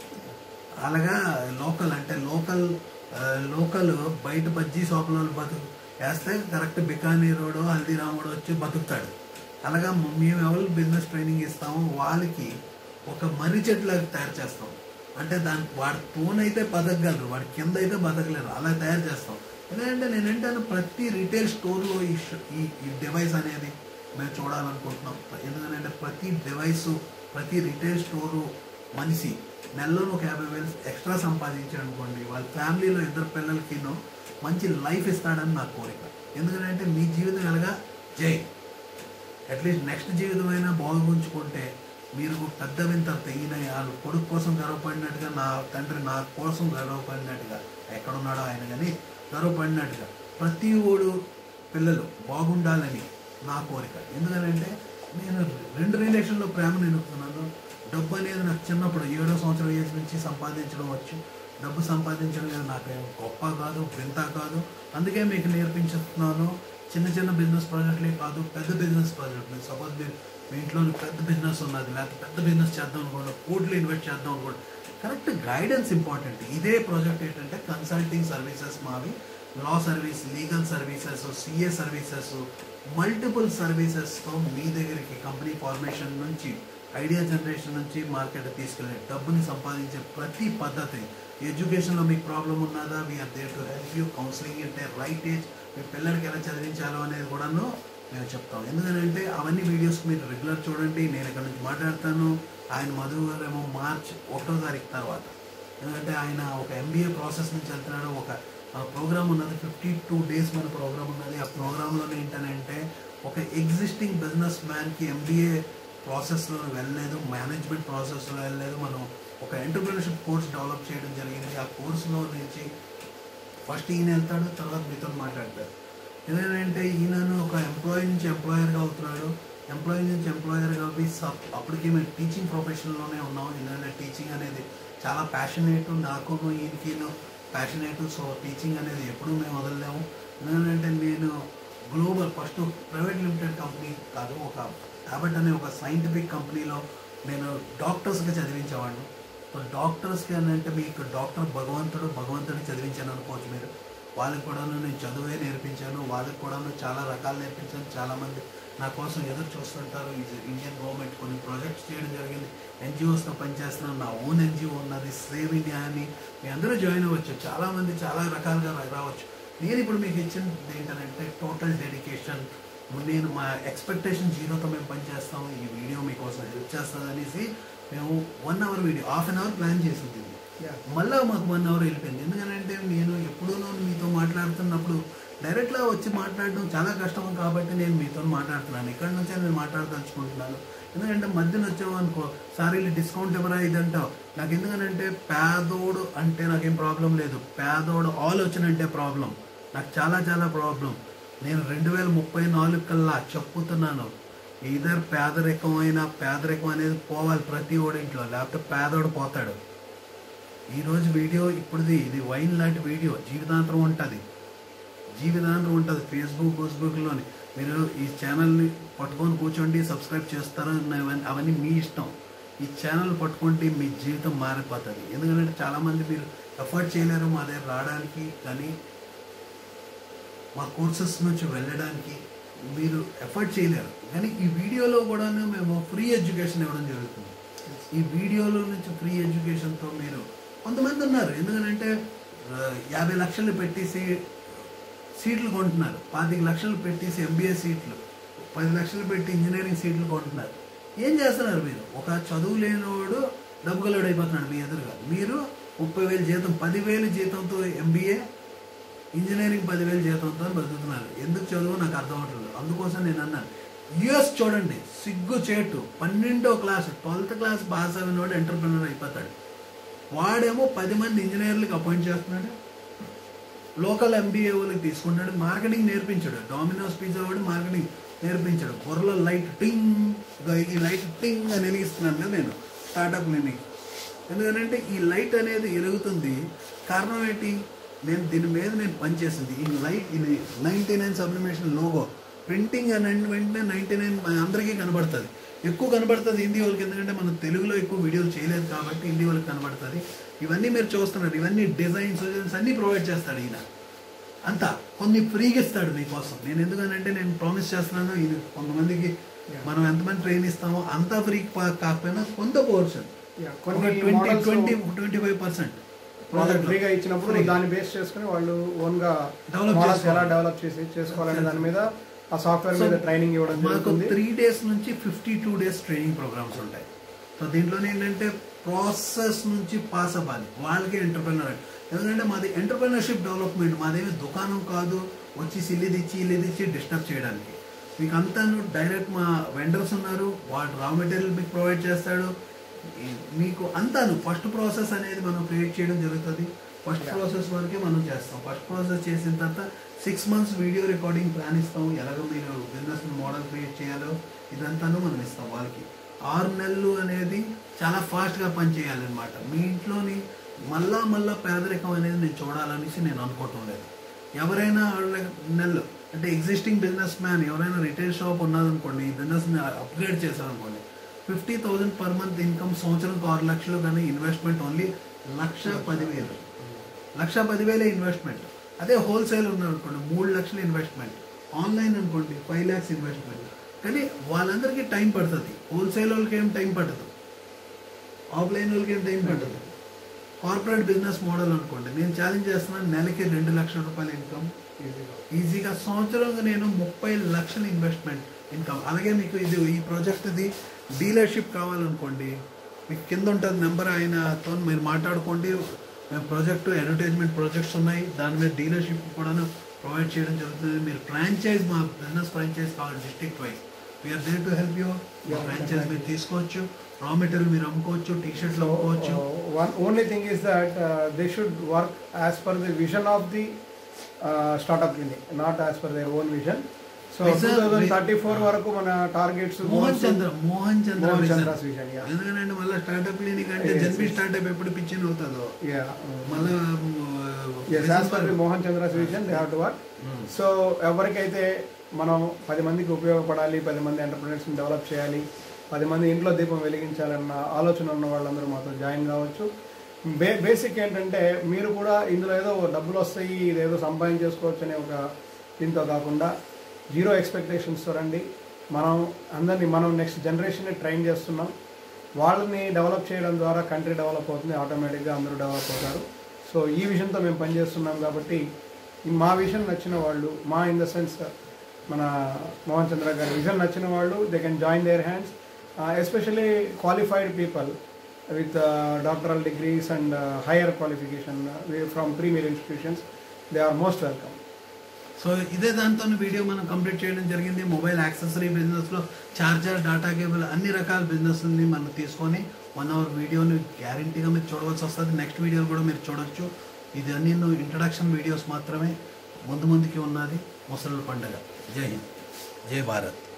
అలాగా లోకల్ అంటే లోకల్ ఆ, లోకల్ బయట బజ్జీ షాపులో బతుకు వేస్తే కరెక్ట్ బికానీ రోడ్ హల్దీరాముడు వచ్చి బతుకుతాడు అలాగా మేము ఎవరు బిజినెస్ ట్రైనింగ్ ఇస్తామో వాళ్ళకి ఒక మర్రి చెట్టులాగా తయారు చేస్తాం అంటే దాని వాడి తోనైతే బతకగలరు వాడి కింద అయితే బతకలేరు అలా తయారు చేస్తాం ఎందుకంటే నేను ఏంటంటే ప్రతి రీటైల్ స్టోర్లో ఈ ష- ఈ ఈ డివైస్ అనేది మేము చూడాలనుకుంటున్నాం ఎందుకంటే ప్రతి డివైస్ ప్రతి రీటైల్ స్టోరు మనిషి నెలలో ఒక యాభై వేలు ఎక్స్ట్రా సంపాదించాడు అనుకోండి వాళ్ళ ఫ్యామిలీలో ఇద్దరు పిల్లలకినో మంచి లైఫ్ ఇస్తాడని నా కోరిక ఎందుకంటే మీ జీవితం ఎలాగా జై అట్లీస్ట్ నెక్స్ట్ జీవితం అయినా బాగుంచుకుంటే మీరు పెద్ద వింత తెగిన వాళ్ళ కొడుకు కోసం గర్వపడినట్టుగా నా తండ్రి నా కోసం గర్వపడినట్టుగా ఎక్కడున్నాడో ఆయన కానీ గర్వపడినట్టుగా ప్రతి ఓడు పిల్లలు బాగుండాలని నా కోరిక ఎందుకంటే నేను రెండు రిలేషన్లో ప్రేమను ఎన్నుకున్నాను డబ్బు అనేది నాకు చిన్నప్పుడు ఏడో సంవత్సరం ఏజ్ నుంచి సంపాదించడం వచ్చు డబ్బు సంపాదించడం అనేది నాకేం గొప్ప కాదు వింత కాదు అందుకే మీకు నేర్పించుతున్నాను చిన్న చిన్న బిజినెస్ ప్రాజెక్టులే కాదు పెద్ద బిజినెస్ ప్రాజెక్టులు సపోజ్ మీరు మీ ఇంట్లో పెద్ద బిజినెస్ ఉన్నది లేకపోతే పెద్ద బిజినెస్ చేద్దాం అనుకోండి కోట్లు ఇన్వెస్ట్ చేద్దాం అనుకోండి కరెక్ట్ గైడెన్స్ ఇంపార్టెంట్ ఇదే ప్రాజెక్ట్ ఏంటంటే కన్సల్టింగ్ సర్వీసెస్ మావి law service legal services CA services multiple సర్వీసెస్తో మీ దగ్గరికి కంపెనీ ఫార్మేషన్ నుంచి ఐడియా జనరేషన్ నుంచి మార్కెట్ తీసుకెళ్ళే డబ్బుని సంపాదించే ప్రతి పద్ధతి ఎడ్యుకేషన్లో మీకు ప్రాబ్లం ఉన్నదా we are there to help you counselling అంటే రైట్ ఏజ్ మీ పిల్లలకి ఎలా చదివించాలో అనేది కూడాను మేము చెప్తాం ఎందుకంటే అవన్నీ వీడియోస్ మీరు రెగ్యులర్ చూడండి నేను ఇక్కడ నుంచి మాట్లాడతాను ఆయన మధు గారు ఏమో మార్చ్ ఒకటో తారీఖు తర్వాత ఎందుకంటే ఆయన ఒక ఎంబీఏ ప్రాసెస్ నుంచి వెళ్తున్నాడు ఒక ప్రోగ్రామ్ ఉన్నది ఫిఫ్టీ టూ డేస్ మన ప్రోగ్రామ్ ఉన్నది ఆ ప్రోగ్రాంలో ఏంటంటే ఒక ఎగ్జిస్టింగ్ బిజినెస్ మ్యాన్కి ఎంబీఏ ప్రాసెస్లో వెళ్ళలేదు మేనేజ్మెంట్ ప్రాసెస్లో వెళ్ళలేదు మనం ఒక ఎంటర్ప్రినర్షిప్ కోర్స్ డెవలప్ చేయడం జరిగింది ఆ కోర్సులో నుంచి ఫస్ట్ ఈయన వెళ్తాడు తర్వాత మీతో మాట్లాడతాడు ఎందుకంటే ఈయనను ఒక ఎంప్లాయీ నుంచి ఎంప్లాయర్గా అవుతున్నాడు ఎంప్లాయీ నుంచి ఎంప్లాయర్గా అవి సబ్ అప్పటికి మేము టీచింగ్ ప్రొఫెషన్లోనే ఉన్నాం ఎందుకంటే టీచింగ్ అనేది చాలా ప్యాషనేట్ నాకు ఈయనకిను ప్యాషనేట్ సో టీచింగ్ అనేది ఎప్పుడూ మేము వదలలేము ఎందుకంటే నేను global first private limited company కాదు ఒక యాబట్ అనే ఒక సైంటిఫిక్ కంపెనీలో నేను డాక్టర్స్గా చదివించేవాడిని సో డాక్టర్స్కి అని అంటే మీకు డాక్టర్ భగవంతుడు భగవంతుడిని చదివించాను అనుకోవచ్చు మీరు వాళ్ళకి కూడాను నేను చదువే నేర్పించాను వాళ్ళకి కూడాను చాలా రకాలు నేర్పించాను చాలామంది నా కోసం ఎదురు చూస్తుంటారు ఇది ఇండియన్ గవర్నమెంట్ కొన్ని ప్రాజెక్ట్స్ చేయడం జరిగింది ఎన్జిఓస్తో పనిచేస్తున్నాను నా ఓన్ ఎన్జిఓ ఉన్నది సేవ్ ఇండియా అని మీ అందరూ జాయిన్ అవ్వచ్చు చాలామంది చాలా రకాలుగా రా- రావచ్చు నేను ఇప్పుడు మీకు ఇచ్చింది ఏంటంటే టోటల్ డెడికేషన్ నేను మా ఎక్స్పెక్టేషన్ జీరోతో మేము పనిచేస్తాం ఈ వీడియో మీకోసం హెల్ప్ చేస్తుంది అనేసి మేము one hour video half an hour plan చేసింది ఇది. మళ్ళా మాకు వన్ అవర్ వెళ్ళిపోయింది ఎందుకంటే నేను ఎప్పుడూనూ మీతో మాట్లాడుతున్నప్పుడు డైరెక్ట్గా వచ్చి మాట్లాడడం చాలా కష్టం కాబట్టి నేను మీతో మాట్లాడుతున్నాను ఇక్కడ నుంచే నేను మాట్లాడదలుచుకుంటున్నాను ఎందుకంటే మధ్యన వచ్చావు అనుకో సార్ వీళ్ళు డిస్కౌంట్ ఎవరా ఇదంటావు నాకు ఎందుకనంటే పేదోడు అంటే నాకేం ప్రాబ్లం లేదు పేదోడు ఆలోచన అంటే ప్రాబ్లం నాకు చాలా చాలా ప్రాబ్లం నేను రెండు వేల ముప్పై నాలుగు కల్లా చెప్పుతున్నాను ఇదర్ పేదరికమైన పేదరికం అనేది పోవాలి ప్రతి ఓడింట్లో లేకపోతే పేదోడు పోతాడు ఈరోజు వీడియో ఇప్పుడుది ఇది వైన్ లాంటి వీడియో జీవితాంతరం ఉంటుంది జీవితాంతం ఉంటుంది ఫేస్బుక్ ఫేస్బుక్లోని మీరు ఈ ఛానల్ని పట్టుకొని కూర్చోండి సబ్స్క్రైబ్ చేస్తారు అవన్నీ- అవన్నీ మీ ఇష్టం ఈ ఛానల్ పట్టుకుంటే మీ జీవితం మారిపోతుంది ఎందుకంటే చాలామంది మీరు ఎఫర్ట్ చేయలేరు మా దగ్గర రావడానికి కానీ మా కోర్సెస్ నుంచి వెళ్ళడానికి మీరు ఎఫర్ట్ చేయలేరు కానీ ఈ వీడియోలో కూడా మేము ఫ్రీ ఎడ్యుకేషన్ ఇవ్వడం జరుగుతుంది ఈ వీడియోలో నుంచి ఫ్రీ ఎడ్యుకేషన్తో మీరు కొంతమంది ఉన్నారు ఎందుకంటే ఆ, యాభై లక్షలు పెట్టేసి సీట్లు కొంటున్నారు పాతిక లక్షలు పెట్టేసి ఎంబీఏ సీట్లు పది లక్షలు పెట్టి ఇంజనీరింగ్ సీట్లు కొంటున్నారు ఏం చేస్తున్నారు మీరు ఒక చదువు లేనివాడు డబ్బుగలడు అయిపోతున్నాడు మీ ఎదురుగా మీరు ముప్పై వేలు జీతం పదివేలు జీతంతో ఎంబీఏ ఇంజనీరింగ్ పదివేలు జీతంతో బతుకుతున్నారు ఎందుకు చదువు నాకు అర్థం అవట్లేదు అందుకోసం నేను అన్నాను యుఎస్ చూడండి సిగ్గు చేటు పన్నెండో క్లాస్ ట్వెల్త్ క్లాస్ పాస్ అయిన వాడు ఎంటర్ప్రినర్ అయిపోతాడు వాడేమో పది మంది ఇంజనీర్లకు అపాయింట్ చేస్తున్నాడు లోకల్ ఎంబీఏ వాళ్ళకి తీసుకుంటాడు మార్కెటింగ్ నేర్పించాడు డామినోస్ పిజ్జా వాడు మార్కెటింగ్ నేర్పించాడు బుర్రలో లైట్ టింగ్ ఇగో ఈ లైట్ టింగ్ అని వెలిగిస్తున్నాను కదా నేను స్టార్టప్ క్లినిక్ ఎందుకంటే ఈ లైట్ అనేది వెలుగుతుంది కారణం ఏంటి నేను దీని మీద నేను పనిచేసింది ఈ లైట్ ఇది ninety nine sublimation logo printing అని అంటే వెంటనే నైంటీ నైన్ అందరికీ కనబడుతుంది ఎక్కువ కనబడుతుంది హిందీ వాళ్ళకి ఎందుకంటే మనం తెలుగులో ఎక్కువ వీడియోలు చేయలేదు కాబట్టి హిందీ వాళ్ళకి కనబడుతుంది ఇవన్నీ మీరు చూస్తున్నారు ఇవన్నీ డిజైన్స్ డిజైన్స్ అన్నీ ప్రొవైడ్ చేస్తాడు ఈయన అంతా కొన్ని ఫ్రీగా ఇస్తాడు మీకోసం నేను ఎందుకనంటే నేను ప్రామిస్ చేస్తున్నాను ఇది కొంతమందికి మనం ఎంతమంది ట్రైన్ ఇస్తామో అంతా ఫ్రీ కాకపోయినా కొంత పోర్షన్ Yeah, కొన్ని కొన్ని twenty models twenty twenty five percent project ఫ్రీగా ఇచ్చినప్పుడు దాన్ని బేస్ చేసుకుని వాళ్ళు ఓన్ గా Develop మోడల్స్ చేసుకోవాలి. ఎలా డెవలప్ చేసి చేసుకోవాలనే దాని మీద ఆ సాఫ్ట్వేర్ మీద ట్రైనింగ్ ఇవ్వడం మాకు జరుగుతుంది త్రీ డేస్ నుంచి fifty two days training programmes ఉంటాయి సో దీంట్లోనే ఏంటంటే ప్రాసెస్ నుంచి పాస్ అవ్వాలి వాళ్ళకి ఎంటర్ప్రినర్ ఎందుకంటే మాది ఎంటర్ప్రినర్షిప్ డెవలప్మెంట్ మాదేమి దుకాణం కాదు వచ్చి సిల్లిదిచ్చి ఇల్లిదిచ్చి డిస్టర్బ్ చేయడానికి మీకు అంతాను డైరెక్ట్ మా వెండర్స్ ఉన్నారు వాడు రా మెటీరియల్ మీకు ప్రొవైడ్ చేస్తాడు ఈ- మీకు అంతాను ఫస్ట్ ప్రాసెస్ అనేది మనం క్రియేట్ చేయడం జరుగుతుంది ఫస్ట్ ప్రాసెస్ వరకే మనం చేస్తాం ఫస్ట్ ప్రాసెస్ చేసిన తర్వాత six months video recording plan ఇస్తాం ఎలాగో మీరు బిజినెస్ మోడల్ క్రియేట్ చేయాలో ఇదంతాను మనం ఇస్తాం వాళ్ళకి ఆరు నెలలు అనేది చాలా ఫాస్ట్గా పనిచేయాలన్నమాట మీ ఇంట్లోని మళ్ళా మళ్ళా పేదరికం అనేది నేను చూడాలనేసి నేను అనుకోవటం లేదు ఎవరైనా వాళ్ళ నెలలు అంటే ఎగ్జిస్టింగ్ బిజినెస్ మ్యాన్ ఎవరైనా రిటైల్ షాప్ ఉన్నదనుకోండి ఈ బిజినెస్ని అప్గ్రేడ్ చేశారనుకోండి fifty thousand per month income సంవత్సరంకి ఆరు లక్షలు కానీ ఇన్వెస్ట్మెంట్ ఓన్లీ లక్ష పదివేలు లక్ష పదివేలే ఇన్వెస్ట్మెంట్ అదే హోల్సేల్ ఉన్నారనుకోండి మూడు లక్షలు ఇన్వెస్ట్మెంట్ ఆన్లైన్ అనుకోండి ఫైవ్ ల్యాక్స్ ఇన్వెస్ట్మెంట్ కానీ వాళ్ళందరికీ టైం పడుతుంది హోల్సేల్ వాళ్ళకి ఏం టైం పట్టదు ఆఫ్లైన్ వాళ్ళకి ఏం టైం పట్టదు కార్పొరేట్ బిజినెస్ మోడల్ అనుకోండి నేను ఛాలెంజ్ చేస్తున్నాను నెలకి రెండు లక్షల రూపాయల ఇన్కమ్ ఈజీగా సంవత్సరంగా నేను ముప్పై లక్షల ఇన్వెస్ట్మెంట్ ఇన్కమ్ అలాగే మీకు ఇది ఈ ప్రాజెక్ట్ ఇది డీలర్షిప్ కావాలనుకోండి మీకు కింద ఉంటుంది నెంబర్ ఆయనతో మీరు మాట్లాడుకోండి మేము ప్రాజెక్టు అడ్వర్టైజ్మెంట్ ప్రాజెక్ట్స్ ఉన్నాయి దాని మీద డీలర్షిప్ కూడా ప్రొవైడ్ చేయడం జరుగుతుంది మీరు ఫ్రాంచైజ్ మా బిజినెస్ ఫ్రాంచైజ్ కావాలి district wise we are there to help you franchise మీరు తీసుకోవచ్చు రా మెటీరియల్ మీరు అమ్ముకోవచ్చు టీ షర్ట్లు అమ్ముకోవచ్చు one only thing is that uh, they should work as per the vision of the uh, startup clinic, not as per their own vision. So Vision- two thousand thirty four వరకు మన targets Mohan Chandra Mohan Chandra Mohan vision. Chandra's vision yeah ఎందుకంటే మళ్ళీ startup clinic అంటే Yes, జన్మి yes. Startup ఎప్పుడు పిచ్చిన అవుతుందో yeah మళ్ళీ yes as per the Mohan Chandra's vision they have to work so ఎవరికైతే మనం పది మందికి ఉపయోగపడాలి పది మంది ఎంటర్ప్రినర్స్ని డెవలప్ చేయాలి పది మంది ఇంట్లో దీపం వెలిగించాలన్న ఆలోచన ఉన్న వాళ్ళందరూ మాతో జాయిన్ కావచ్చు బే బేసిక్ ఏంటంటే మీరు కూడా ఇందులో ఏదో డబ్బులు వస్తాయి ఇదేదో సంపాదించేసుకోవచ్చు అనే ఒక దీంతో కాకుండా జీరో ఎక్స్పెక్టేషన్స్తో రండి మనం అందరినీ మనం నెక్స్ట్ జనరేషన్ని ట్రైన్ చేస్తున్నాం వాళ్ళని డెవలప్ చేయడం ద్వారా కంట్రీ డెవలప్ అవుతుంది ఆటోమేటిక్గా అందరూ డెవలప్ అవుతారు సో ఈ విషయంతో మేము పనిచేస్తున్నాం కాబట్టి ఈ మా విజన్ నచ్చిన వాళ్ళు మా ఇన్ ద సెన్స్ మన మోహన్ చంద్ర గారి విజన్ నచ్చిన వాళ్ళు they can join their hands especially qualified people with doctoral degrees and higher qualification from premier institutions they are most welcome so ఇదే దాంతో వీడియో మనం కంప్లీట్ చేయడం జరిగింది మొబైల్ యాక్సెసరీ బిజినెస్లో చార్జర్ డాటా కేబుల్ అన్ని రకాల బిజినెస్ని మనం తీసుకొని వన్ అవర్ వీడియోని గ్యారంటీగా మీరు చూడవలసి వస్తుంది నెక్స్ట్ వీడియో కూడా మీరు చూడొచ్చు ఇది అన్ని ఇంట్రడక్షన్ వీడియోస్ మాత్రమే ముందు ముందుకి ఉన్నది ముసలి పండుగ జై హింద్ జై భారత్